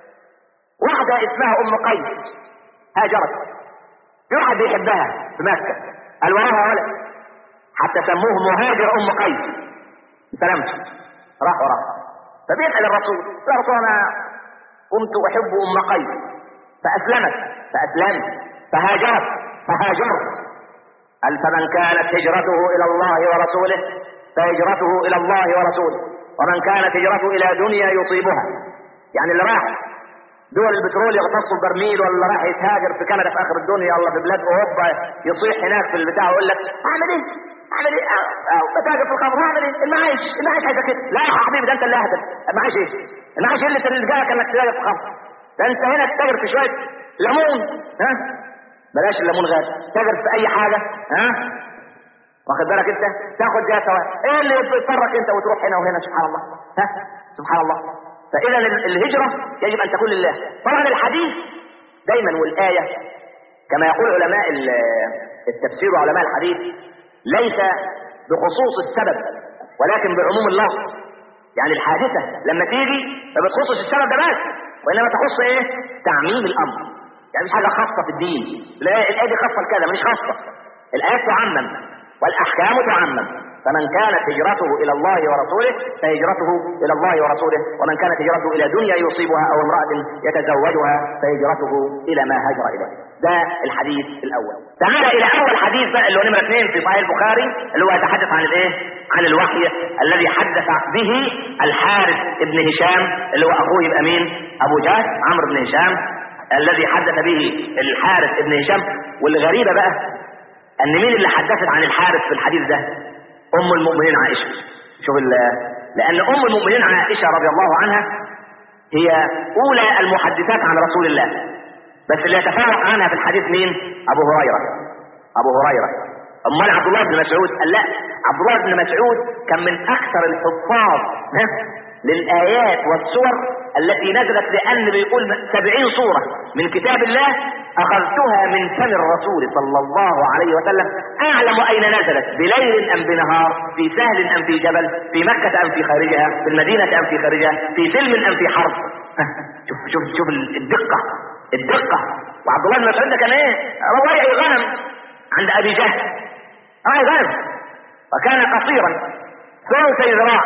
واحدة اسمها أم قيس هاجرت في واحد بيحبها في مكة قال وراها ولد حتى سموه مهاجر أم قيس سلامته راح وراها فبيسأل الرسول يا رسول أنا كنت أحب أم قيس فأسلمت فأسلمت فهاجرت فهاجرت قال فمن كانت هجرته إلى الله ورسوله فهجرته إلى الله ورسوله ومن كانت هجرته إلى دنيا يصيبها يعني اللي راح دول البترول يغتصوا البرميل ولا راح يتهاجر في كندا في اخر الدنيا ولا في بلاد اوروبا يصيح هناك في البتاع ويقول لك اعمل ايه؟ اعمل ايه؟ أو- أو بتاجر في الخمر اعمل ايه؟ المعايش المعايش عايزه كده لا يا حبيبي ده انت اللي اهدف المعايش ايه؟ المعايش ايه اللي اللي جاك انك تتاجر في الخمر؟ ده انت هنا تتاجر في شويه ليمون ها؟ بلاش الليمون غالي تاجر في اي حاجه ها؟ واخد بالك انت تاخد جاها سواء ايه اللي يضطرك انت وتروح هنا وهنا سبحان الله ها سبحان الله فاذا ال- الهجره يجب ان تكون لله طبعا الحديث دايما والايه كما يقول علماء ال- التفسير وعلماء الحديث ليس بخصوص السبب ولكن بعموم اللفظ يعني الحادثه لما تيجي ما بتخصش السبب ده بس وانما تخص ايه تعميم الامر يعني مش حاجه خاصه في الدين لا الايه دي خاصه لكذا مش خاصه الايات تعمم والاحكام تعمم فمن كانت هجرته الى الله ورسوله فهجرته الى الله ورسوله ومن كانت هجرته الى دنيا يصيبها او امراه يتزوجها فهجرته الى ما هاجر اليه ده الحديث الاول تعال الى اول حديث بقى اللي هو نمره اثنين في صحيح البخاري اللي هو يتحدث عن الايه عن الوحي الذي حدث به الحارث ابن هشام اللي هو اخوه يبقى مين ابو جهل عمرو بن هشام الذي حدث به الحارث ابن هشام والغريبه بقى ان مين اللي حدثت عن الحارث في الحديث ده ام المؤمنين عائشه شوف لان ام المؤمنين عائشه رضي الله عنها هي اولى المحدثات عن رسول الله بس اللي يتفرق عنها في الحديث مين ابو هريره ابو هريره امال عبد الله بن مسعود قال لا عبد الله بن مسعود كان من اكثر الحفاظ للايات والسور التي نزلت لان بيقول سبعين سوره من كتاب الله اخذتها من فم الرسول صلى الله عليه وسلم اعلم اين نزلت بليل ام بنهار في سهل ام في جبل في مكه ام في خارجها في المدينه ام في خارجها في سلم ام في حرب شوف شوف شوف الدقه الدقه وعبد الله بن مسعود ده كان ايه رواية غنم عند ابي جهل راعي غنم وكان قصيرا ثلثي ذراع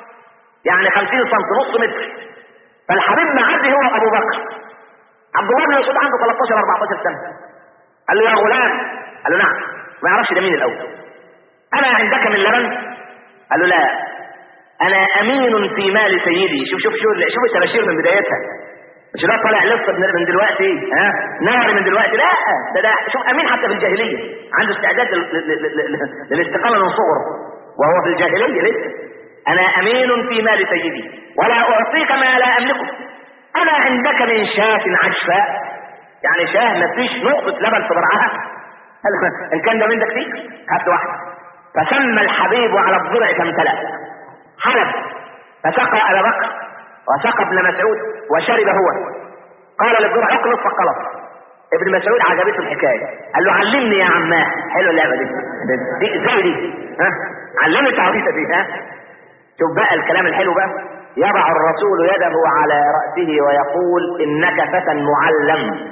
يعني خمسين سم نص متر فالحبيب معدي هو ابو بكر عبد الله بن مسعود عنده 13 14 سنه قال له يا غلام قال له نعم ما يعرفش ده مين الاول انا عندك من لبن قال له لا انا امين في مال سيدي شوف شوف شوف شوف التباشير من بدايتها مش ده طالع لسه من دلوقتي ها نار من دلوقتي لا ده ده شوف امين حتى في الجاهليه عنده استعداد للاستقامه من صغره وهو في الجاهليه لسه انا امين في مال سيدي ولا اعطيك ما لا املكه انا عندك من شاة عشفاء يعني شاه ما فيش نقطة لبن في ضرعها ان كان ده من ده كتير هات واحد فسمى الحبيب على الضرع فامتلأ حلب فسقى ابا بكر وسقى ابن مسعود وشرب هو قال للضرع اقلص فقلص ابن مسعود عجبته الحكايه قال له علمني يا عماه حلوه اللعبه دي دي زي دي ها علمني التعريفه دي ها شوف بقى الكلام الحلو بقى يضع الرسول يده على رأسه ويقول إنك فتى معلم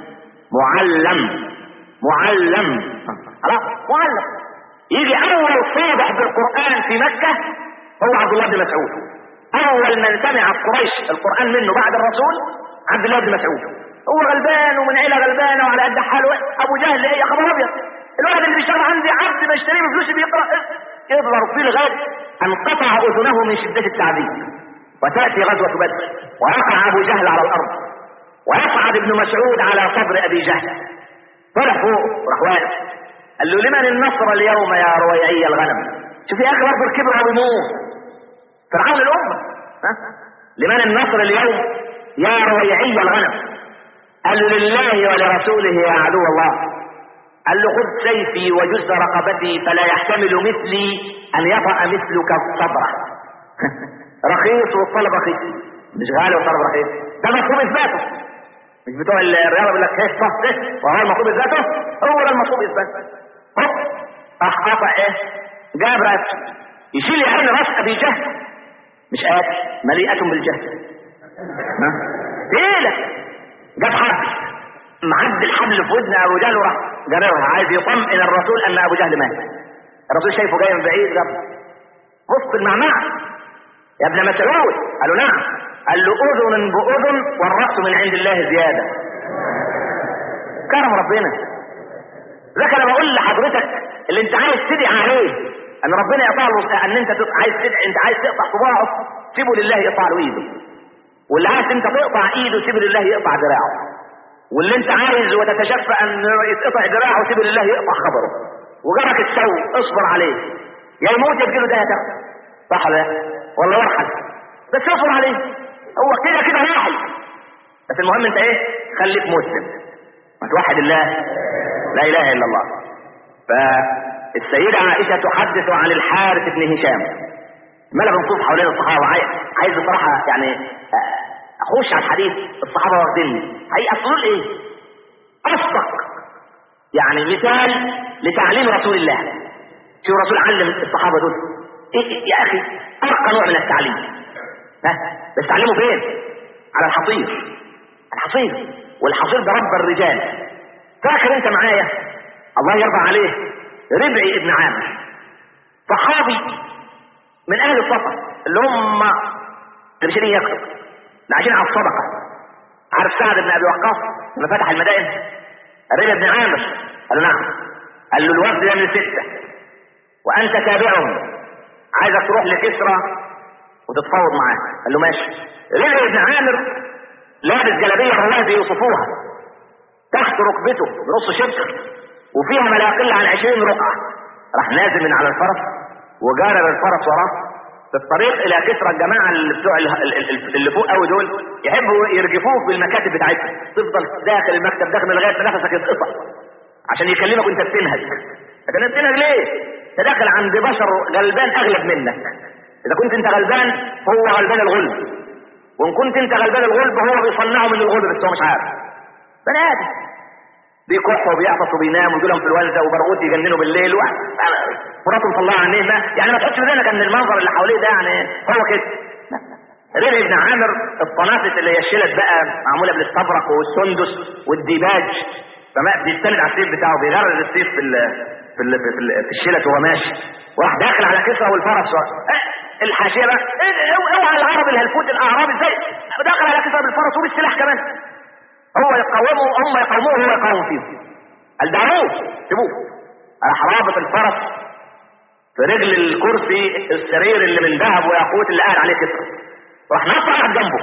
معلم معلم خلاص معلم يجي أول صادح بالقرآن في مكة هو عبد الله بن مسعود أول من سمع قريش القرآن منه بعد الرسول عبد الله بن مسعود هو غلبان ومن عيلة غلبانة وعلى قد حاله أبو جهل إيه يا خبر أبيض الولد اللي بيشتغل عندي عبد بيشتري بفلوسي بيقرأ يضرب فيه لغاية أن قطع أذنه من شدة التعذيب وتأتي غزوة بدر ويقع أبو جهل على الأرض ويصعد ابن مسعود على صدر أبي جهل طلع فوق راح واقف قال له لمن النصر اليوم يا رويعي الغنم شوف يا أخي برضه الكبر وبيموت فرعون الأمة ها؟ لمن النصر اليوم يا رويعي الغنم قال له لله ولرسوله يا عدو الله قال له خذ سيفي وجز رقبتي فلا يحتمل مثلي أن يطأ مثلك صدره رخيص والطلب رخيص مش غالي والطلب رخيص ده مطلوب اثباته مش بتوع الرياضه بيقول لك ايه صح ايه وهو المطلوب اثباته هو ده المطلوب اثباته هوب راح قطع ايه جاب راسه يشيل يا عين راس ابي جهل مش قاتل مليئه بالجهل ها تقيله جاب حبل معدي الحبل في ودن ابو جهل وراح جررها عايز يطمئن الرسول ان ابو جهل مات الرسول شايفه جاي من بعيد جاب وسط المعمعه يا ابن مسعود قال له نعم قال له اذن باذن والراس من عند الله زياده كرم ربنا لك انا بقول لحضرتك اللي انت عايز تدعي عليه ان ربنا يقطع له ان انت عايز تدعي انت عايز تقطع صباعه سيبه لله يقطع له ايده واللي عايز انت تقطع ايده سيبه لله يقطع دراعه واللي انت عايز وتتشفى ان يتقطع دراعه سيبه لله يقطع خبره وجرك السوء اصبر عليه يا يموت يبقى ده هتاخد صح ولا ولا يرحل بس اصبر عليه هو كده كده راحل بس المهم انت ايه خليك مسلم ما توحد الله لا اله الا الله فالسيدة عائشة تحدث عن الحارث بن هشام ما بنصوص حوالين الصحابة عايز, عايز بصراحة يعني اخش على الحديث الصحابة واخديني هي اصل ايه اصدق يعني مثال لتعليم رسول الله شوف الرسول علم الصحابة دول إيه يا اخي ارقى نوع من التعليم ها بس تعلمه فين على الحصير الحصير والحصير ده رب الرجال فاكر انت معايا الله يرضى عليه ربعي ابن عامر صحابي من اهل الصفا اللي هم اللي مش يكتب اللي عايشين على الصدقه عارف سعد بن ابي وقاص لما فتح المدائن الربع بن عامر قال له نعم قال له الوفد ده من سته وانت تابعهم عايزك تروح لكسرى وتتفاوض معاه قال له ماشي رجع ابن عامر لابس جلابيه الرواه بيوصفوها تحت ركبته بنص شبر وفيها ما لا يقل عن 20 رقعه راح نازل من على الفرس وجارر الفرس وراه في الطريق الى كسرى الجماعه اللي بتوع اللي فوق قوي دول يحبوا يرجفوك بالمكاتب بتاعتهم تفضل داخل المكتب داخل لغايه ما نفسك يتقطع عشان يكلمك وانت بتنهج لكن انت بتنهج ليه؟ انت داخل عند بشر غلبان اغلب منك اذا كنت انت غلبان هو غلبان الغلب وان كنت انت غلبان الغلب هو بيصنعه من الغلب بس هو مش عارف بني ادم بيكح وبيعطس وبينام ويجي لهم في الوالده وبرغوث يجننوا بالليل مراته مطلعه عينيه يعني ما تحطش في ان المنظر اللي حواليه ده يعني هو كده ربيع بن عامر الطنافس اللي هي الشلت بقى معموله بالاستبرق والسندس والديباج فما بيستند على السيف بتاعه بيغرز السيف في ال في ال في, ال في الشلت وهو ماشي وراح داخل على كسرى والفرس الحاشيه بقى اوعى العرب الهلفوت الاعراب ازاي دخل على كسرى بالفرس وبالسلاح كمان هو يقاومه هم يقاوموه وهو يقاوم فيهم قال دعوه سيبوه راح رابط الفرس في رجل الكرسي السرير اللي من ذهب وياقوت اللي قاعد عليه كسرى راح نط قاعد جنبه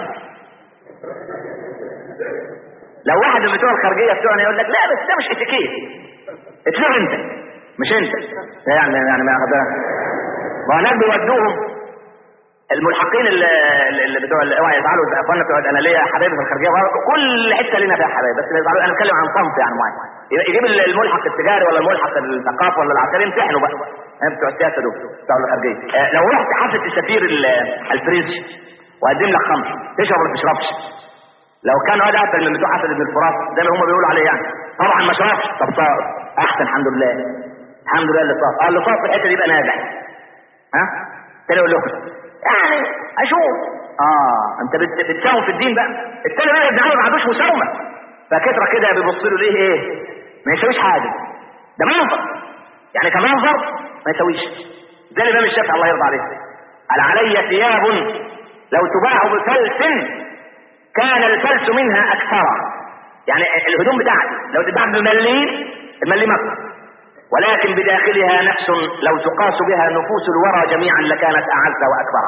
لو واحد من بتوع الخارجيه بتوعنا يقول لك لا بس ده مش اتيكيت اتلغي انت مش انت يعني يعني ما ما هناك بيودوهم الملحقين اللي, اللي بتوع اوعى يزعلوا اخواننا بتوع انا ليا حبايبي في الخارجيه كل حته لينا فيها حبايب بس يزعلوا انا بتكلم عن صنف يعني معين يجيب الملحق التجاري ولا الملحق الثقافي ولا العسكري يمتحنوا بقى بتوع السياسه دول بتوع الخارجيه آه لو رحت حفله السفير الفرنسي وقدم لك خمر تشرب ولا تشربش لو كان هذا اهبل من بتوع حسن بن الفرات زي ما هم بيقولوا عليه يعني طبعا ما شربش طب صار احسن الحمد لله الحمد لله اللي صار قال اللي صار في الحته دي يبقى ناجح ها تاني يقول لكم يعني اشوف اه انت بتساوم في الدين بقى التاني بقى ابن عمرو ما عندوش مساومه فكتره كده بيبص له ليه ايه ما يسويش حاجه ده منظر يعني كمنظر ما يسويش ده الامام الشافعي الله يرضى عليه قال علي ثياب لو تباع بفلس كان الفلس منها اكثر يعني الهدوم بتاعتي لو تتباع بمليم المليم اكثر ولكن بداخلها نفس لو تقاس بها نفوس الورى جميعا لكانت اعز واكبر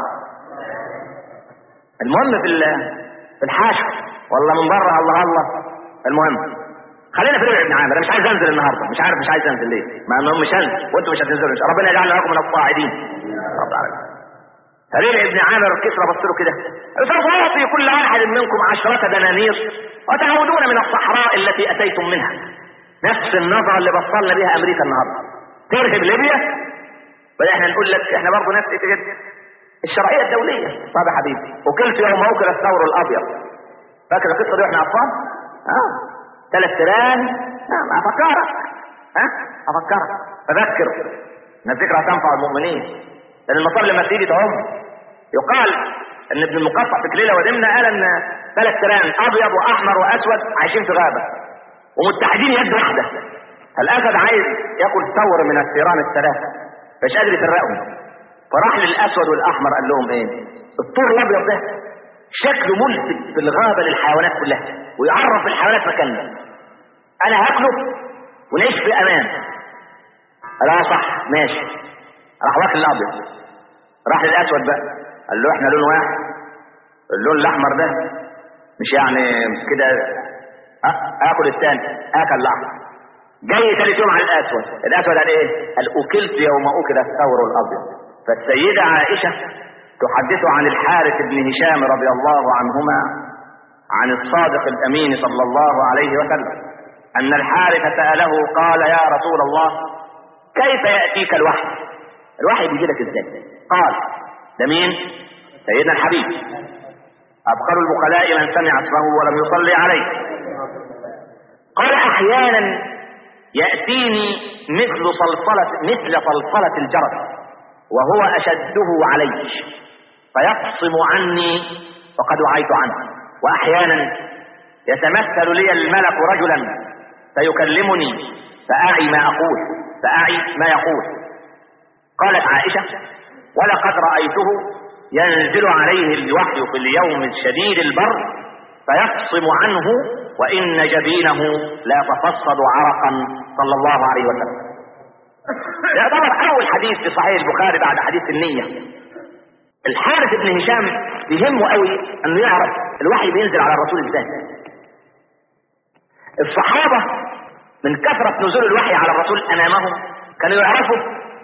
المهم في في الحاشر والله من بره الله الله المهم خلينا في ربع ابن عامر انا مش عايز انزل النهارده مش عارف مش عايز انزل ليه ما المهم مش هنزل وانتم مش هتنزلوا ان شاء ربنا يجعلنا لكم من الصاعدين رب العالمين فربع ابن عامر كسرى بص له كده سوف اعطي كل واحد منكم عشرة دنانير وتعودون من الصحراء التي اتيتم منها نفس النظرة اللي بصلنا بيها امريكا النهاردة ترهب ليبيا بل احنا نقول لك احنا برضه نفس كده الشرعية الدولية طب يا حبيبي وكلت يوم موكل الثور الابيض فاكر القصة دي واحنا اطفال اه ثلاث تيران نعم افكرك ها افكرك فذكر ان الذكرى تنفع المؤمنين لان المطار لما تيجي تعم يقال ان ابن المقطع في كليله ودمنه قال ان ثلاث تيران ابيض واحمر واسود عايشين في غابه ومتحدين يد واحده فالاسد عايز ياكل ثور من الثيران الثلاثه مش قادر يفرقهم فراح للاسود والاحمر قال لهم ايه الطور الابيض ده شكله ملفت في الغابه للحيوانات كلها ويعرف الحيوانات مكاننا انا هاكله ونعيش في امان قال اه صح ماشي راح واكل الابيض راح للاسود بقى قال له احنا لون واحد اللون الاحمر ده مش يعني كده اكل الثاني اكل الاحمر جاي ثالث يوم على الاسود الاسود قال ايه قال اكلت يوم اكل الثور الابيض فالسيده عائشه تحدث عن الحارث بن هشام رضي الله عنهما عن الصادق الامين صلى الله عليه وسلم ان الحارث ساله قال يا رسول الله كيف ياتيك الوحي الوحي بيجي لك ازاي قال ده مين سيدنا الحبيب ابخل البخلاء من سمع اسمه ولم يصلي عليه قال احيانا ياتيني مثل صلصله مثل صلصله الجرس وهو اشده علي فيقصم عني وقد وعيت عنه واحيانا يتمثل لي الملك رجلا فيكلمني فاعي ما اقول فاعي ما يقول قالت عائشه ولقد رايته ينزل عليه الوحي في اليوم الشديد البرد فيقصم عنه وان جبينه لا يتفصد عرقا صلى الله عليه وسلم يعتبر اول حديث في صحيح البخاري بعد حديث النية الحارث بن هشام بيهمه قوي انه يعرف الوحي بينزل على الرسول ازاي الصحابة من كثرة نزول الوحي على الرسول امامهم كانوا يعرفوا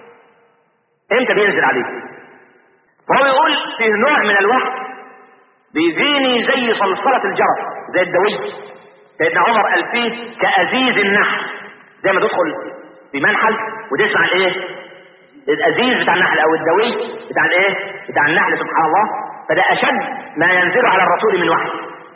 امتى بينزل عليه فهو يقول في نوع من الوحي بيجيني زي صلصلة الجرس زي الدوي سيدنا عمر قال فيه كأزيز النحل زي ما تدخل في منحل وتسمع الايه الازيز بتاع النحل او الدوي بتاع الايه بتاع النحل سبحان الله فده اشد ما ينزل على الرسول من وحي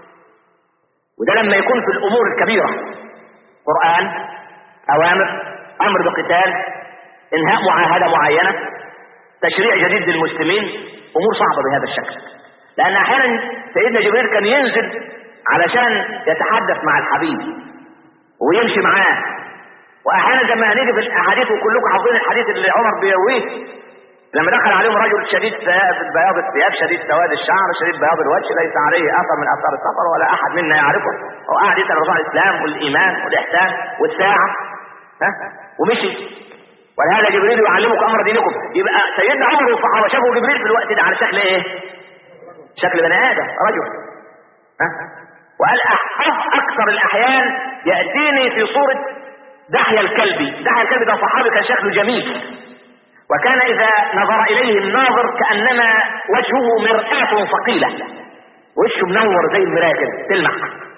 وده لما يكون في الامور الكبيرة قرآن اوامر امر بقتال انهاء معاهدة معينة تشريع جديد للمسلمين امور صعبة بهذا الشكل لان احيانا سيدنا جبريل كان ينزل علشان يتحدث مع الحبيب ويمشي معاه واحيانا لما هنيجي في الاحاديث وكلكم حافظين الحديث اللي عمر بيرويه لما دخل عليهم رجل شديد بياض الثياب شديد سواد الشعر شديد بياض الوجه ليس عليه اثر من اثار السفر ولا احد منا يعرفه هو قاعد يسال الرسول الاسلام والايمان والاحسان والساعه ها ومشي ولهذا جبريل يعلمك امر دينكم يبقى سيدنا عمر والصحابه شافوا جبريل في الوقت ده على شكل ايه؟ شكل بني ادم رجل ها وقال اكثر الاحيان ياتيني في صوره دحية الكلبي دحية الكلبي ده صحابي كان شكله جميل وكان إذا نظر إليه الناظر كأنما وجهه مرآة ثقيلة وشه منور زي المراية كده تلمع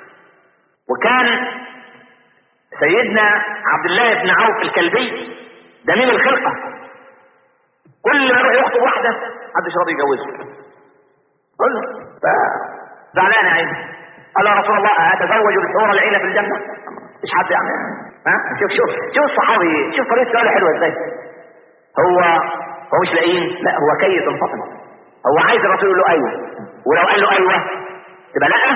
وكان سيدنا عبد الله بن عوف الكلبي دميم الخلقة كل ما يروح يخطب واحدة محدش راضي يجوزه كله زعلان يا عيني قال يا رسول الله أتزوج الحور العين في الجنة مش حد يعني ها شوف شوف شوف الصحابي شوف طريقه سؤاله حلوه ازاي هو هو مش لاقيين لا هو كيس انفصل هو عايز الرسول يقول له ايوه ولو قال له ايوه تبقى لا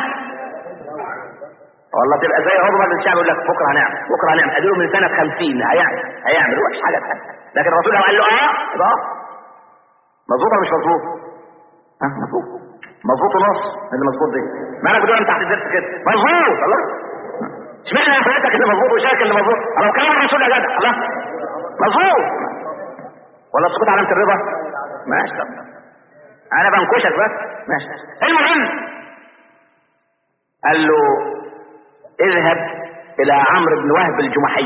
والله تبقى زي عمر الشعب يقول لك بكره هنعمل بكره هنعمل اديله من سنه 50 هيعمل هيعمل هو مش حاجه تانية لكن الرسول لو قال له اه يبقى مظبوط ولا مش مظبوط؟ ها مظبوط مظبوط ونص اللي مظبوط دي مالك بتقول انت تحت الدرس كده مظبوط الله اشمعنى حضرتك اللي مظبوط وشايك اللي مظبوط لو كلام الرسول يا جدع الله مظبوط ولا سقوط علامة الرضا ماشي طب انا بنكشك بس ماشي المهم قال له اذهب الى عمرو بن وهب الجمحي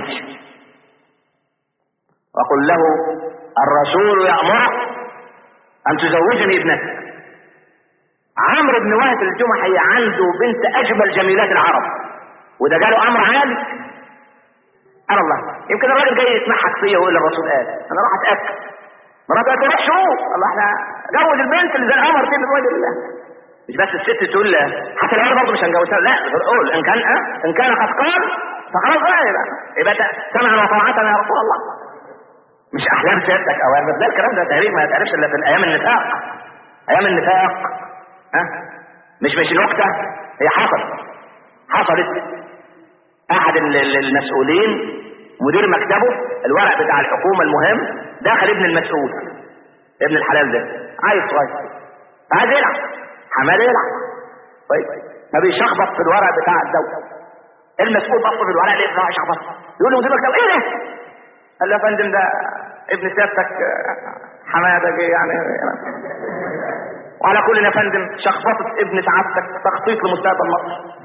وقل له الرسول يأمرك ان تزوجني ابنتك عمرو بن وهب الجمحي عنده بنت اجمل جميلات العرب وده جاله امر عالي قال الله يمكن الراجل جاي يسمعك فيا ويقول للرسول قال انا راح اتاكد مرات قالت روح شوف الله احنا جوز البنت اللي زي القمر دي للراجل الله مش بس الست تقول حتى العيال برضه مش هنجوزها لا قول ان كان أه؟ ان كان قد قال فخلاص بقى يبقى يبقى سمعا وطاعة يا رسول الله مش احلام سيادتك اوامر ده الكلام ده تقريبا ما يتعرفش الا في ايام النفاق ايام النفاق ها أه؟ مش مش نكته هي حصلت حصلت احد المسؤولين مدير مكتبه الورق بتاع الحكومة المهم داخل ابن المسؤول ابن الحلال ده عايز صغير عايز يلعب حماد يلعب طيب فبيشخبط في الورق بتاع الدولة المسؤول بص في الورق ليه بتاع شخبط يقول له مدير المكتب ايه ده قال له يا فندم ده ابن سيادتك حماده جه يعني وعلى كل يا فندم شخبطت ابن سعادتك تخطيط لمستقبل مصر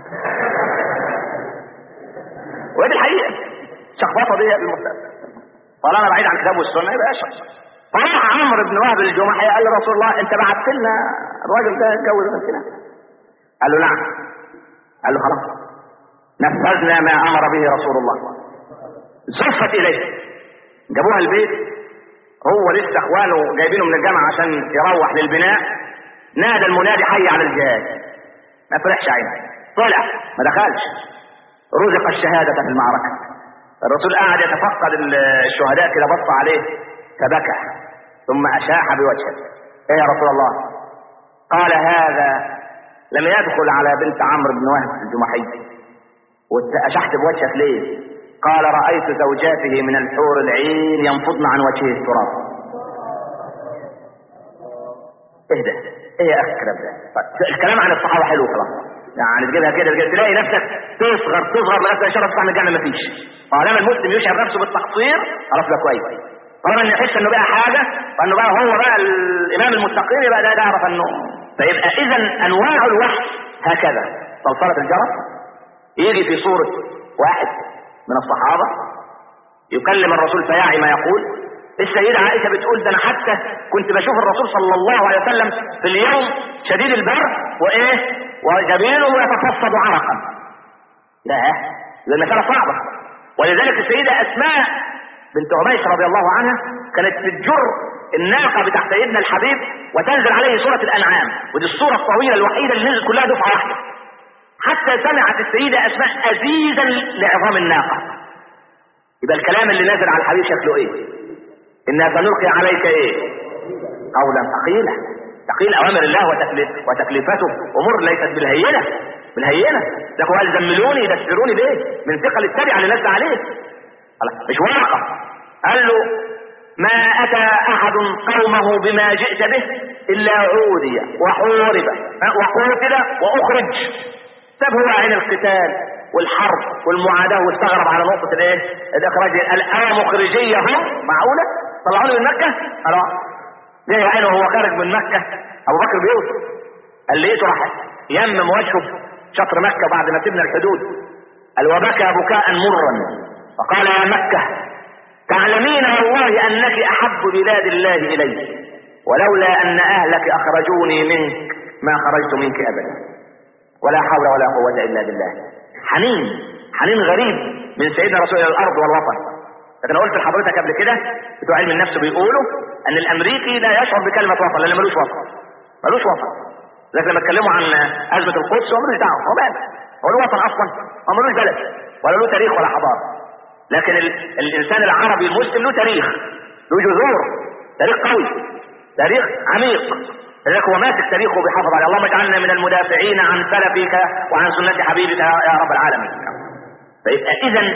ودي الحقيقه شخبطه دي المستقبل طالما بعيد عن الكتاب والسنه يبقى اشرب فراح عمرو بن وهب الجمحي قال لرسول الله انت بعت لنا الراجل ده اتجوز بنتنا قال له نعم قال له خلاص نفذنا ما امر به رسول الله زفت اليه جابوها البيت هو لسه اخوانه جايبينه من الجامعه عشان يروح للبناء نادى المنادي حي على الجهاد ما فرحش عينه طلع ما دخلش رزق الشهاده في المعركه الرسول قاعد يتفقد الشهداء كده بص عليه فبكى ثم اشاح بوجهه ايه يا رسول الله قال هذا لم يدخل على بنت عمرو بن وهب الجمحي واشحت بوجهك ليه قال رأيت زوجاته من الحور العين ينفضن عن وجهه التراب ايه ده ايه يا اخي الكلام ده الكلام عن الصحابة حلو خلاص يعني تجيبها كده تجيب تلاقي نفسك تصغر تصغر لغايه ما شرف طعم الجنه مفيش طالما المسلم يشعر نفسه بالتقصير خلاص ده كويس طالما انه يحس انه بقى حاجه وانه بقى هو بقى الامام المستقيم يبقى ده يعرف انه فيبقى اذا انواع الوحي هكذا صلصله الجرس يجي في صوره واحد من الصحابه يكلم الرسول فيعي ما يقول السيدة عائشة بتقول ده أنا حتى كنت بشوف الرسول صلى الله عليه وسلم في اليوم شديد البرد وإيه وجبينه يتفصد عرقا لا ده المسألة صعبة ولذلك السيدة أسماء بنت عميس رضي الله عنها كانت بتجر الناقة بتاع سيدنا الحبيب وتنزل عليه سورة الأنعام ودي السورة الطويلة الوحيدة اللي نزلت كلها دفعة واحدة حتى سمعت السيدة أسماء أزيزا لعظام الناقة يبقى الكلام اللي نازل على الحبيب شكله ايه إنا سنلقي عليك إيه قولا ثقيلا ثقيل أوامر الله وتكليف وتكليفاته أمور ليست بالهينة بالهينة ده قال زملوني دسروني ليه من ثقل التبع اللي نزل عليه مش ورقة قال له ما أتى أحد قومه بما جئت به إلا عودي وحورب وقتل وأخرج ساب هو عين القتال والحرب والمعاداة واستغرب على نقطة الايه الاخراج الآية مخرجية هم معقولة طلعوني من مكة خلاص ليه عينه وهو خارج من مكة ابو بكر بيوسف قال لقيته راح يمم وجهه شطر مكة بعد ما سبنا الحدود قال وبكى بكاء مرا فقال يا مكة تعلمين والله انك احب بلاد الله الي ولولا ان اهلك اخرجوني منك ما خرجت منك ابدا ولا حول ولا قوة الا بالله حنين حنين غريب من سيدنا رسول الله الارض والوطن لكن قلت لحضرتك قبل كده بتوع علم النفس بيقولوا ان الامريكي لا يشعر بكلمه وطن لان ملوش وطن ملوش وطن لكن لما اتكلموا عن ازمه القدس هو ملوش دعوه هو مال هو له وطن اصلا هو ملوش بلد ولا له تاريخ ولا حضاره لكن ال... الانسان العربي المسلم له تاريخ له جذور تاريخ قوي تاريخ عميق لذلك هو ماسك تاريخه بيحافظ عليه اللهم اجعلنا من المدافعين عن سلفك وعن سنة حبيبك يا رب العالمين فيبقى اذا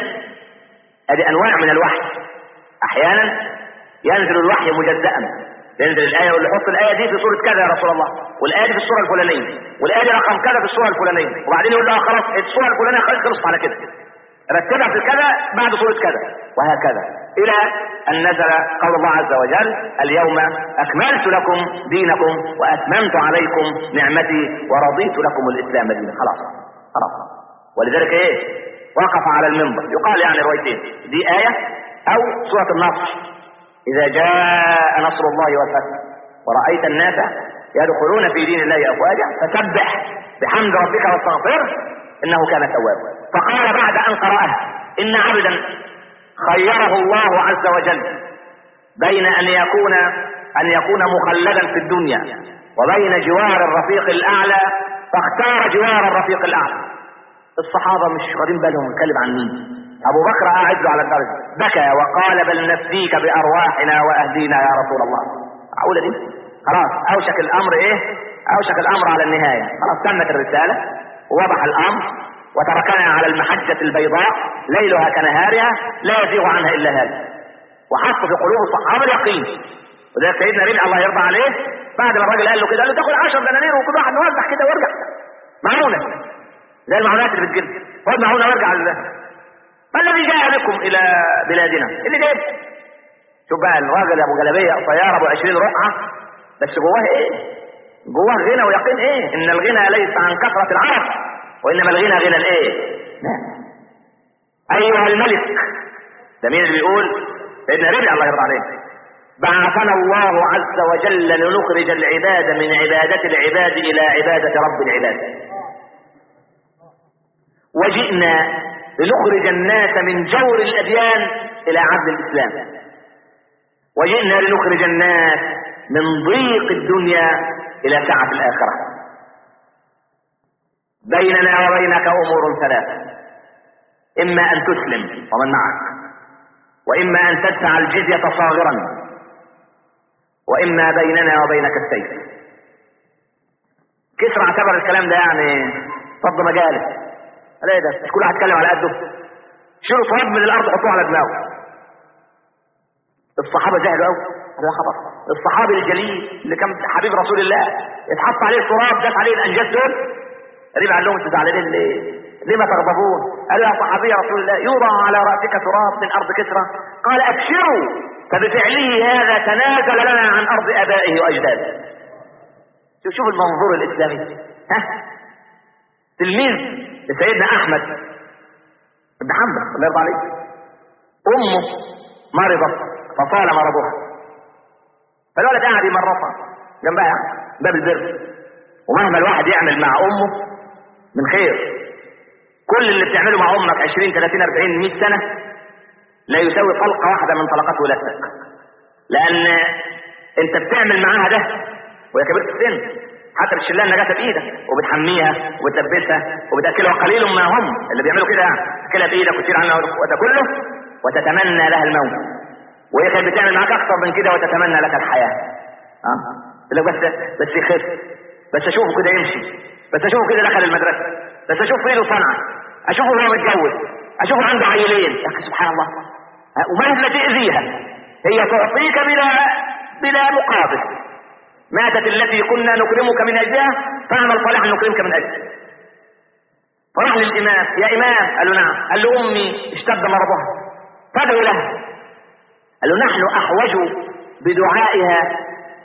ادي انواع من الوحي احيانا ينزل الوحي مجزأ ينزل الآية واللي يحط الآية دي في سورة كذا يا رسول الله والآية دي في السورة الفلانية والآية دي رقم كذا في السورة الفلانية وبعدين يقول لها خلاص السورة الفلانية خلاص خلصت على كده رتبها في كذا بعد سورة كذا وهكذا إلى أن نزل قول الله عز وجل اليوم أكملت لكم دينكم وأتممت عليكم نعمتي ورضيت لكم الإسلام دينا خلاص خلاص ولذلك إيه وقف على المنبر يقال يعني روايتين دي آية أو سورة النصر إذا جاء نصر الله والفتح ورأيت الناس يدخلون في دين الله أفواجا فسبح بحمد ربك واستغفره إنه كان توابا فقال بعد أن قرأه إن عبدا خيره الله عز وجل بين أن يكون أن يكون مخلدا في الدنيا وبين جوار الرفيق الأعلى فاختار جوار الرفيق الأعلى الصحابة مش واخدين بالهم نتكلم عن مين أبو بكر قاعد له على الدرجة بكى وقال بل نفديك بأرواحنا وأهدينا يا رسول الله معقولة دي خلاص أوشك الأمر إيه أوشك الأمر على النهاية خلاص تمت الرسالة ووضح الأمر وتركنا على المحجة البيضاء ليلها كنهارها لا يزيغ عنها إلا هذا وحط في قلوب الصحابة اليقين وده سيدنا ربيع الله يرضى عليه بعد ما الراجل قال له كده قال له تاخد 10 دنانير وكل واحد نوزع كده وارجع معونة زي المعونات اللي بتجيب خد معونة وارجع ما الذي جاء بكم الى بلادنا اللي جايب شوف بقى الراجل ابو جلابيه طياره ابو 20 رقعه بس جواه ايه جواه غنى ويقين ايه ان الغنى ليس عن كثره العرب وانما الغنى غنى الايه ايها الملك ده مين اللي بيقول سيدنا ربيع الله يرضى عليه بعثنا الله عز وجل لنخرج العباد من عبادة العباد إلى عبادة رب العباد وجئنا لنخرج الناس من جور الأديان إلى عبد الإسلام وجئنا لنخرج الناس من ضيق الدنيا إلى سعة الآخرة بيننا وبينك أمور ثلاثة إما أن تسلم ومن معك وإما أن تدفع الجزية صاغرا وإما بيننا وبينك السيف كسر اعتبر الكلام ده يعني فض مجالس ايه ده مش كل واحد يتكلم على قده شيلوا تراب من الارض حطوه على دماغه الصحابه جهلوا قوي هذا خبر الصحابي الجليل اللي كان حبيب رسول الله يتحط عليه التراب داس عليه الانجاز دول النبي قال لهم انتوا زعلانين ليه؟ ليه ما تغضبون؟ قالوا يا صحابي يا رسول الله يوضع على راسك تراب من ارض كسرى قال ابشروا فبفعله هذا تنازل لنا عن ارض ابائه واجداده شوف شوف المنظور الاسلامي ها تلميذ لسيدنا احمد بن حنبل الله يرضى عليك امه مرضت فطال مرضها فالولد قاعد يمرطها جنبها باب البر ومهما الواحد يعمل مع امه من خير كل اللي بتعمله مع امك 20 30 40 100 سنه لا يساوي طلقه واحده من طلقات ولادتك لان انت بتعمل معاها ده وهي كبيره السن حتى بتشيلها النجاسه بايدك وبتحميها وبتلبسها وبتاكلها قليل ما هم اللي بيعملوا كده يعني تاكلها بايدك وتشيل عنها وتاكله وتتمنى لها الموت وهي كانت بتعمل معاك اكثر من كده وتتمنى لك الحياه اه تقول لك بس بس يخف بس اشوفه كده يمشي بس اشوفه كده دخل المدرسه بس اشوف في ايده صنعه اشوفه وهو متجوز اشوفه عنده عيلين يا اخي سبحان الله ومهما تاذيها هي تعطيك بلا بلا مقابل ماتت التي كنا نكرمك من اجلها فاعمل صالحا نكرمك من اجله فراح للامام يا امام قال له نعم قال له امي اشتد مرضها فادعو لها قال له نحن احوج بدعائها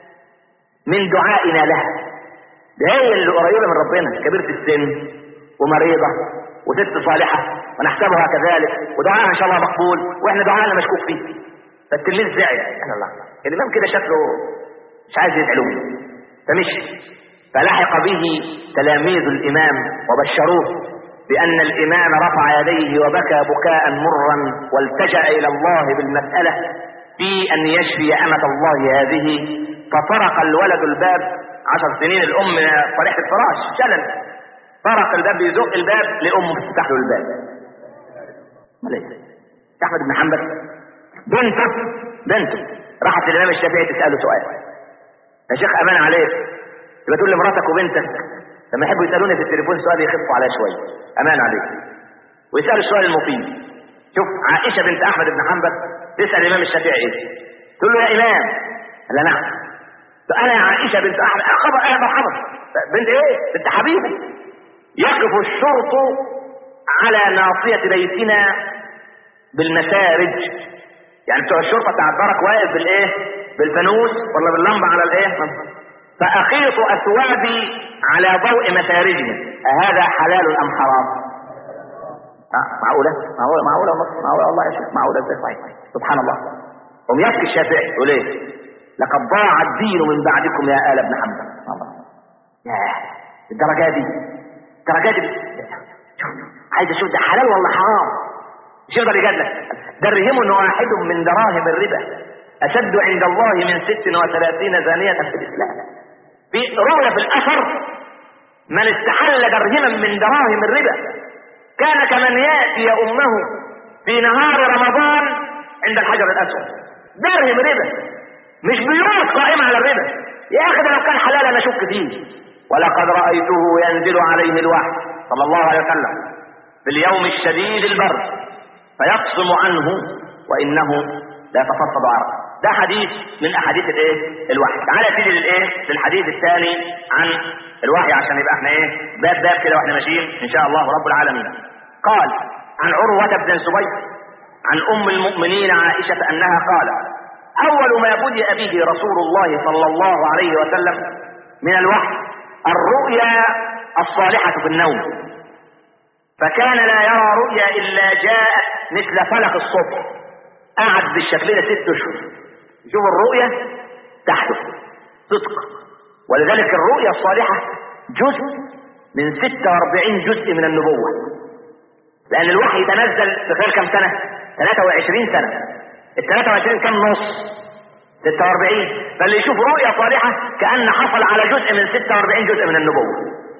من دعائنا لها ده هي اللي قريبه من ربنا كبيره السن ومريضه وست صالحه ونحسبها كذلك ودعائها ان شاء الله مقبول واحنا دعائنا مشكوك فيه فالتلميذ زعل سبحان الله الامام كده شكله مش عايز يدعو فمشي فلحق به تلاميذ الامام وبشروه بان الامام رفع يديه وبكى بكاء مرا والتجا الى الله بالمساله في ان يشفي امه الله هذه فطرق الولد الباب عشر سنين الام صريحه الفراش شلل طرق الباب يزق الباب لامه تفتح له الباب مليك احمد بن حنبل بنته بنته راحت للامام الشافعي تساله سؤال يا شيخ امان عليك تبقى تقول لمراتك وبنتك لما يحبوا يسالوني في التليفون سؤال يخفوا عليا شويه امان عليك ويسال السؤال المفيد شوف عائشه بنت احمد بن حنبل تسال الامام الشافعي ايه تقول له يا امام قال نعم انا يا عائشه بنت احمد خبر ايه مرحبا بنت ايه بنت حبيبي يقف الشرط على ناصيه بيتنا بالمسارج يعني بتوع الشرطه بتاع الدرك واقف بالايه بالفانوس ولا باللمبه على الايه فاخيط اثوابي على ضوء مسارجهم اهذا حلال ام حرام آه معقولة معقولة معقولة معقولة والله يا شيخ معقولة ازاي صحيح سبحان الله قوم يبكي الشافعي يقول ايه لقد ضاع الدين من بعدكم يا آل ابن حنبل الله يا الدرجات دي الدرجات دي عايز اشوف ده حلال ولا حرام مش يقدر يجادلك درهم واحد من دراهم الربا أشد عند الله من ست وثلاثين زانية في الإسلام في رؤية في الأثر من استحل درهما من دراهم الربا كان كمن يأتي أمه في نهار رمضان عند الحجر الأسود درهم ربا مش بيوت قائمة على الربا يا أخي ده لو كان حلال أنا أشك فيه ولقد رأيته ينزل عليه الوحي صلى الله عليه وسلم في اليوم الشديد البرد فيقسم عنه وإنه لا يتفصد عرق ده حديث من احاديث الايه الوحي تعالى تيجي للايه للحديث الثاني عن الوحي عشان يبقى احنا ايه باب باب كده واحنا ماشيين ان شاء الله رب العالمين قال عن عروة بن الزبير عن ام المؤمنين عائشة انها قالت اول ما بدأ به رسول الله صلى الله عليه وسلم من الوحي الرؤيا الصالحة في النوم فكان لا يرى رؤيا الا جاءت مثل فلق الصبح قعد بالشكل ده ست اشهر شوف الرؤية تحدث صدق ولذلك الرؤية الصالحة جزء من 46 جزء من النبوة لأن الوحي تنزل في خلال كم سنة 23 سنة ال 23 كم نص 46 فاللي يشوف رؤية صالحة كأن حصل على جزء من 46 جزء من النبوة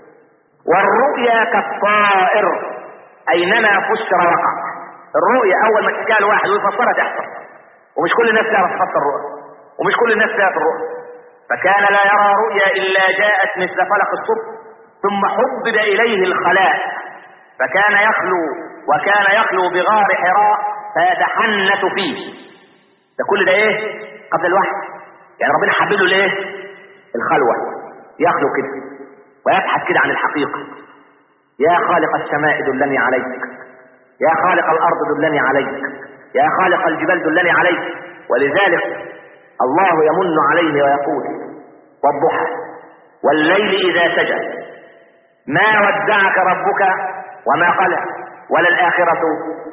والرؤيا كالطائر أينما فسر وقع الرؤيا أول ما تتكلم واحد ويفسرها تحصل ومش كل الناس تعرف تفسر الرؤيا ومش كل الناس تعرف الرؤيا فكان لا يرى رؤيا إلا جاءت مثل فلق الصبح ثم حبب إليه الخلاء فكان يخلو وكان يخلو بغار حراء فيتحنث فيه ده كل ده ايه قبل الوحي يعني ربنا حبب له الايه الخلوة يخلو كده ويبحث كده عن الحقيقة يا خالق السماء دلني عليك يا خالق الأرض دلني عليك يا خالق الجبال دلني عليك ولذلك الله يمن عليه ويقول والضحى والليل إذا سجى ما ودعك ربك وما قلى وللآخرة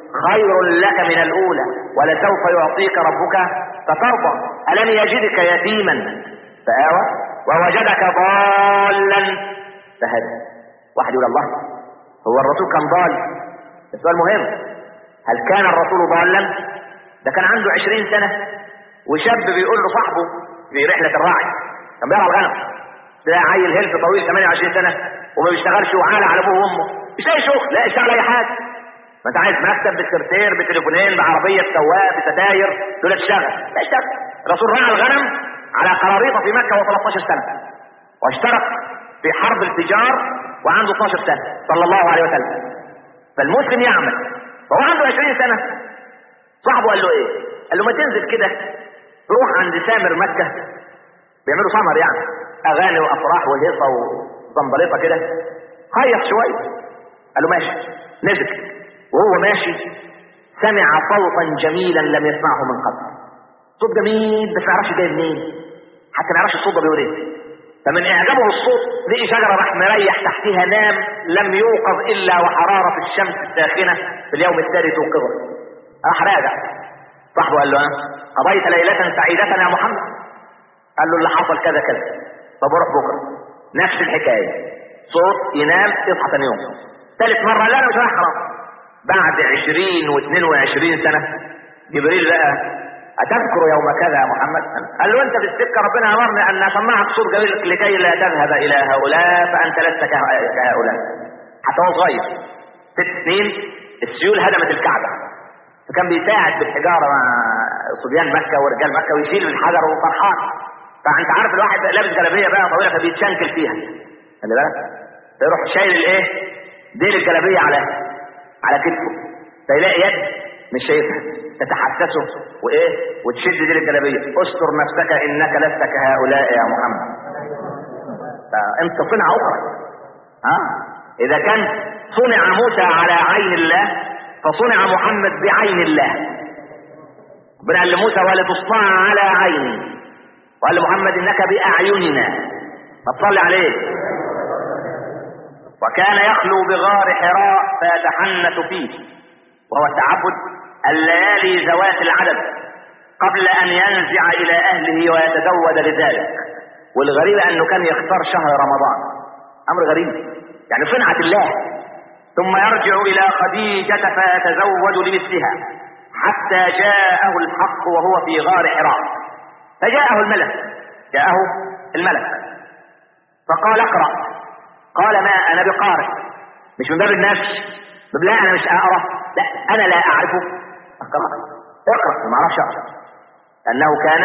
خير لك من الأولى ولسوف يعطيك ربك فترضى ألم يجدك يتيما فآوى ووجدك ضالا فهدى واحد يقول الله هو الرسول كان ضال السؤال مهم هل كان الرسول ضالا ده كان عنده عشرين سنة وشاب بيقول له صاحبه في رحلة الراعي كان بيرعى الغنم تلاقي عيل هلف طويل 28 سنة وما بيشتغلش وعالى على ابوه وامه مش لاقي شغل لا يشتغل اي حاجة ما انت عايز مكتب بسكرتير بتليفونين بعربية سواق بستاير دول تشتغل لا اشتغل الرسول رعى الغنم على قراريطة في مكة و13 سنة واشترك في حرب التجار وعنده 12 سنة صلى الله عليه وسلم فالمسلم يعمل فهو عنده 20 سنة صاحبه قال له ايه قال له ما تنزل كده روح عند سامر مكة بيعملوا سمر يعني اغاني وافراح وهيصة وزنبليطة كده هيص شوية قال له ماشي نزل وهو ماشي سمع صوتا جميلا لم يسمعه من قبل صوت جميل بس ما يعرفش جاي منين حتى ما يعرفش الصوت ده بيقول ايه فمن اعجابه الصوت لقي شجره راح مريح تحتها نام لم يوقظ الا وحراره الشمس الساخنه في اليوم التالي توقظه راح راجع صاحبه قال له ها قضيت ليله سعيده يا محمد قال له اللي حصل كذا كذا طب روح بكره نفس الحكايه صوت ينام يصحى ثاني يوم ثالث مره لا انا مش رايح خلاص بعد 20 و22 سنه جبريل بقى أتذكر يوم كذا يا محمد قال له أنت في السكة ربنا أمرني أن أسمعك صوت جميل لكي لا تذهب إلى هؤلاء فأنت لست كهؤلاء حتى هو صغير ست سنين السيول هدمت الكعبة فكان بيساعد بالحجارة مع صبيان مكة ورجال مكة ويشيل الحجر وفرحان فأنت عارف الواحد لابس جلابية بقى طويلة فبيتشنكل فيها خلي بالك فيروح شايل الايه ديل الجلابية على على كتفه فيلاقي يد مش شايفها تتحسسه وايه وتشد دي الجلابيه استر نفسك انك لست كهؤلاء يا محمد فانت صنعه اخرى ها اذا كان صنع موسى على عين الله فصنع محمد بعين الله ربنا قال لموسى ولتصنع على عيني وقال لمحمد انك باعيننا فتصلي عليه وكان يخلو بغار حراء فيتحنث فيه وهو التعبد الليالي ذوات العدد قبل ان ينزع الى اهله ويتزود لذلك والغريب انه كان يختار شهر رمضان امر غريب يعني صنعة الله ثم يرجع الى خديجة فيتزوج لمثلها حتى جاءه الحق وهو في غار حراء فجاءه الملك جاءه الملك فقال اقرأ قال ما انا بقارئ مش من باب النفس باب لا انا مش اقرا لا انا لا اعرفه اقرا اقرا ما اعرفش اقرا انه كان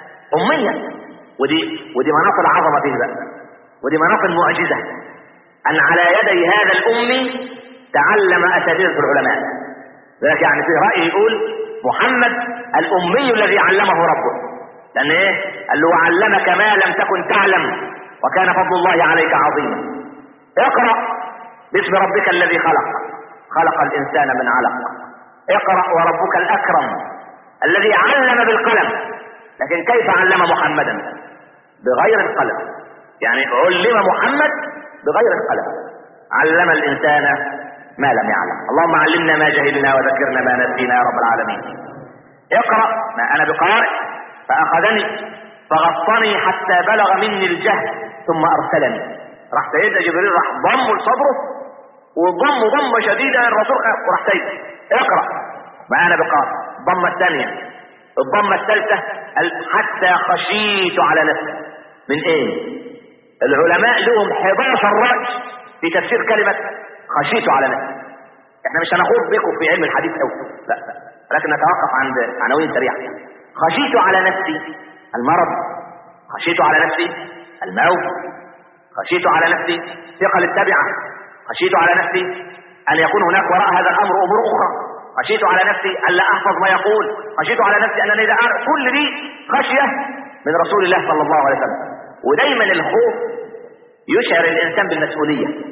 اميا ودي ودي مناط العظمه فيه بقى ودي مناط المعجزه ان على يدي هذا الامي تعلم اساتذه العلماء ذلك يعني في راي يقول محمد الامي الذي علمه ربه لان ايه قال له علمك ما لم تكن تعلم وكان فضل الله عليك عظيما اقرا باسم ربك الذي خلق خلق الانسان من علق اقرا وربك الاكرم الذي علم بالقلم لكن كيف علم محمدا بغير القلم يعني علم محمد بغير القلم علم الانسان ما لم يعلم اللهم علمنا ما جهلنا وذكرنا ما نسينا يا رب العالمين اقرا ما انا بقارئ فاخذني فغطني حتى بلغ مني الجهل ثم ارسلني راح سيدنا جبريل راح ضمه لصدره وضمه ضمه شديده الرسول وراح سيد اقرا ما انا بقارئ الضمه الثانيه الضمه الثالثه حتى خشيت على نفسي من ايه العلماء لهم 11 راي في تفسير كلمه خشيت على نفسي احنا مش هنخوض بكم في علم الحديث قوي لا لكن نتوقف عند عناوين سريعه خشيت على نفسي المرض خشيت على نفسي الموت خشيت على نفسي ثقل التبعه خشيت على نفسي ان يكون هناك وراء هذا الامر امور اخرى خشيت على نفسي ان لا احفظ ما يقول خشيت على نفسي انني اذا أعرف كل دي خشيه من رسول الله صلى الله عليه وسلم ودايما الخوف يشعر الانسان بالمسؤوليه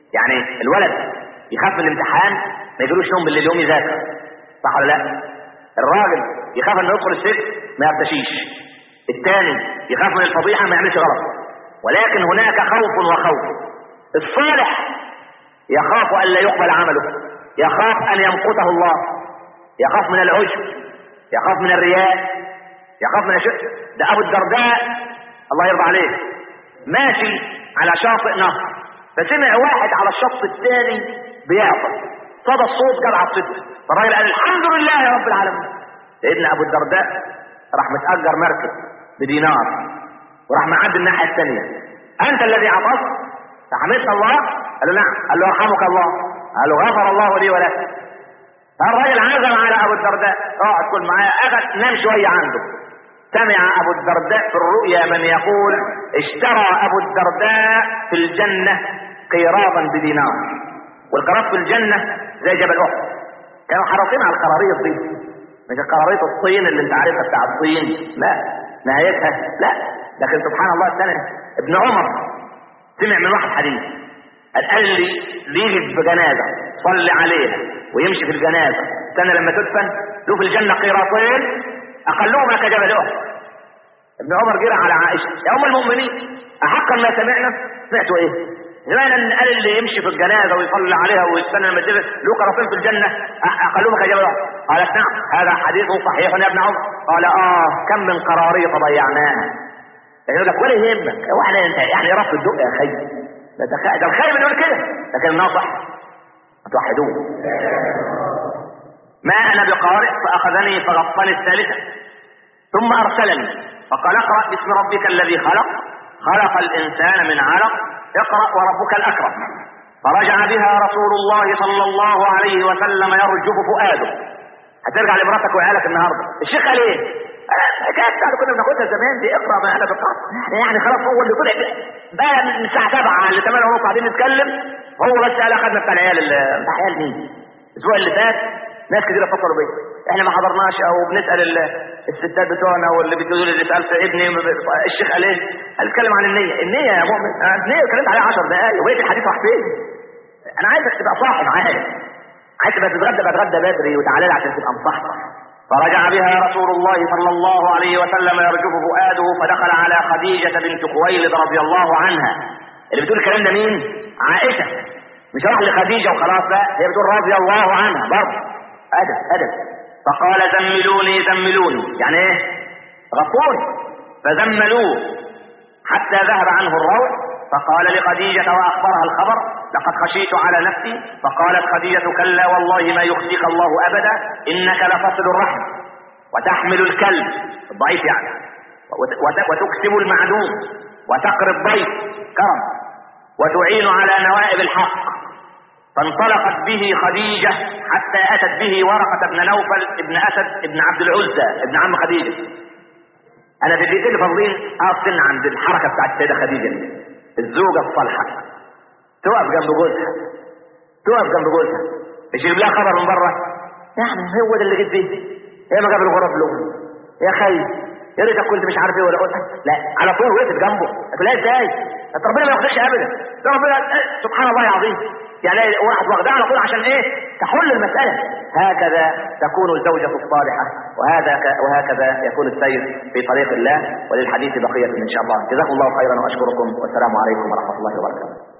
يعني الولد يخاف من الامتحان ما يجيلوش نوم بالليل يوم يذاكر صح ولا لا الراجل يخاف انه يدخل السجن ما يرتشيش الثاني يخاف من الفضيحه ما يعملش غلط ولكن هناك خوف وخوف الصالح يخاف ان لا يقبل عمله يخاف ان يمقته الله يخاف من العجب يخاف من الرياء يخاف من الشرك ده ابو الدرداء الله يرضى عليه ماشي على شاطئ نهر فسمع واحد على الشط الثاني بيعطل صدى الصوت جاب على الصدر فالراجل قال الحمد لله يا رب العالمين سيدنا ابو الدرداء راح متأجر مركب بدينار وراح معدي الناحية الثانية انت الذي عطست فحمدت الله قال له نعم قال له يرحمك الله قال له غفر الله لي ولك فالراجل عزم على ابو الدرداء اقعد كل معايا اخذ نام شويه عنده سمع ابو الدرداء في الرؤيا من يقول اشترى ابو الدرداء في الجنه قيراطا بدينار والقراط في الجنه زي جبل احد كانوا حريصين على القراريط دي مش القراريط الصين اللي انت عارفها بتاع الصين لا نهايتها لا لكن سبحان الله الثاني ابن عمر سمع من واحد حديث قال لي ليجي بجنازه صلي عليها ويمشي في الجنازه استنى لما تدفن له في الجنه قيراطين اقلهما كجبل احد ابن عمر جرى على عائشه يا ام المؤمنين احقا ما سمعنا سمعتوا ايه؟ زمان ان قال اللي يمشي في الجنازه ويصلي عليها ويستنى لما تدفن له قراطين في الجنه اقلهما كجبل احد قالت نعم هذا حديث صحيح يا ابن عمر قال اه كم من قراريط ضيعناها يقول لك ولا يهمك هو احنا انت يعني رف الدق يا خي ده ده ده الخير بنقول كده لكن الناصح توحدوه ما انا بقارئ فاخذني فغطني الثالثه ثم ارسلني فقال اقرا باسم ربك الذي خلق خلق الانسان من علق اقرا وربك الاكرم فرجع بها رسول الله صلى الله عليه وسلم يرجف فؤاده هترجع لمراتك وعيالك النهارده الشيخ قال ايه الحكايه بتاعته كنا بناخدها زمان دي اقرا ما انا بقرا يعني خلاص هو اللي طلع بقى من الساعه 7 ل 8 ونص قاعدين نتكلم هو بس قال اخذنا بتاع العيال بتاع العيال مين؟ الاسبوع اللي فات ناس كتير اتصلوا بيا احنا ما حضرناش او بنسال الستات بتوعنا واللي بتقول اللي سالت ابني الشيخ قال ايه؟ قال اتكلم عن النيه، النيه يا مؤمن النيه اتكلمت عليها 10 دقائق وبقيه الحديث راح فين؟ انا عايزك تبقى صاحي معايا عايز تبقى تتغدى بتغدى بدري وتعالى لي عشان تبقى مصحصح فرجع بها رسول الله صلى الله عليه وسلم يرجف فؤاده فدخل على خديجة بنت خويلد رضي الله عنها اللي بتقول الكلام ده مين؟ عائشة مش راح لخديجة وخلاص لا هي بتقول رضي الله عنها برضه أدب أدب فقال زملوني زملوني يعني ايه؟ غطوني فزملوه حتى ذهب عنه الروع فقال لخديجة وأخبرها الخبر لقد خشيت على نفسي فقالت خديجة كلا والله ما يخزيك الله أبدا إنك لتصل الرحم وتحمل الكلب الضعيف يعني وتكسب المعدوم وتقري الضيف كرم وتعين على نوائب الحق فانطلقت به خديجة حتى أتت به ورقة بن نوفل ابن أسد ابن عبد العزى ابن عم خديجة أنا في الدقيقتين اللي فاضلين أقف عند الحركة بتاعت السيدة خديجة الزوجة الصالحة تقف جنب جوزها تقف جنب جوزها مش يجيب لها خبر من بره يعني هو ده اللي جيت بيه هي ما جاب الغراب له يا خي يا ريتك كنت مش عارف ايه ولا قلت لا على طول وقفت جنبه لا ازاي ربنا ما ياخدش ابدا ده ربنا سبحان الله العظيم يعني واحد واخدها على طول عشان ايه تحل المساله هكذا تكون الزوجه الصالحه وهذا وهكذا يكون السير في طريق الله وللحديث بقيه ان شاء الله جزاكم الله خيرا واشكركم والسلام عليكم ورحمه الله وبركاته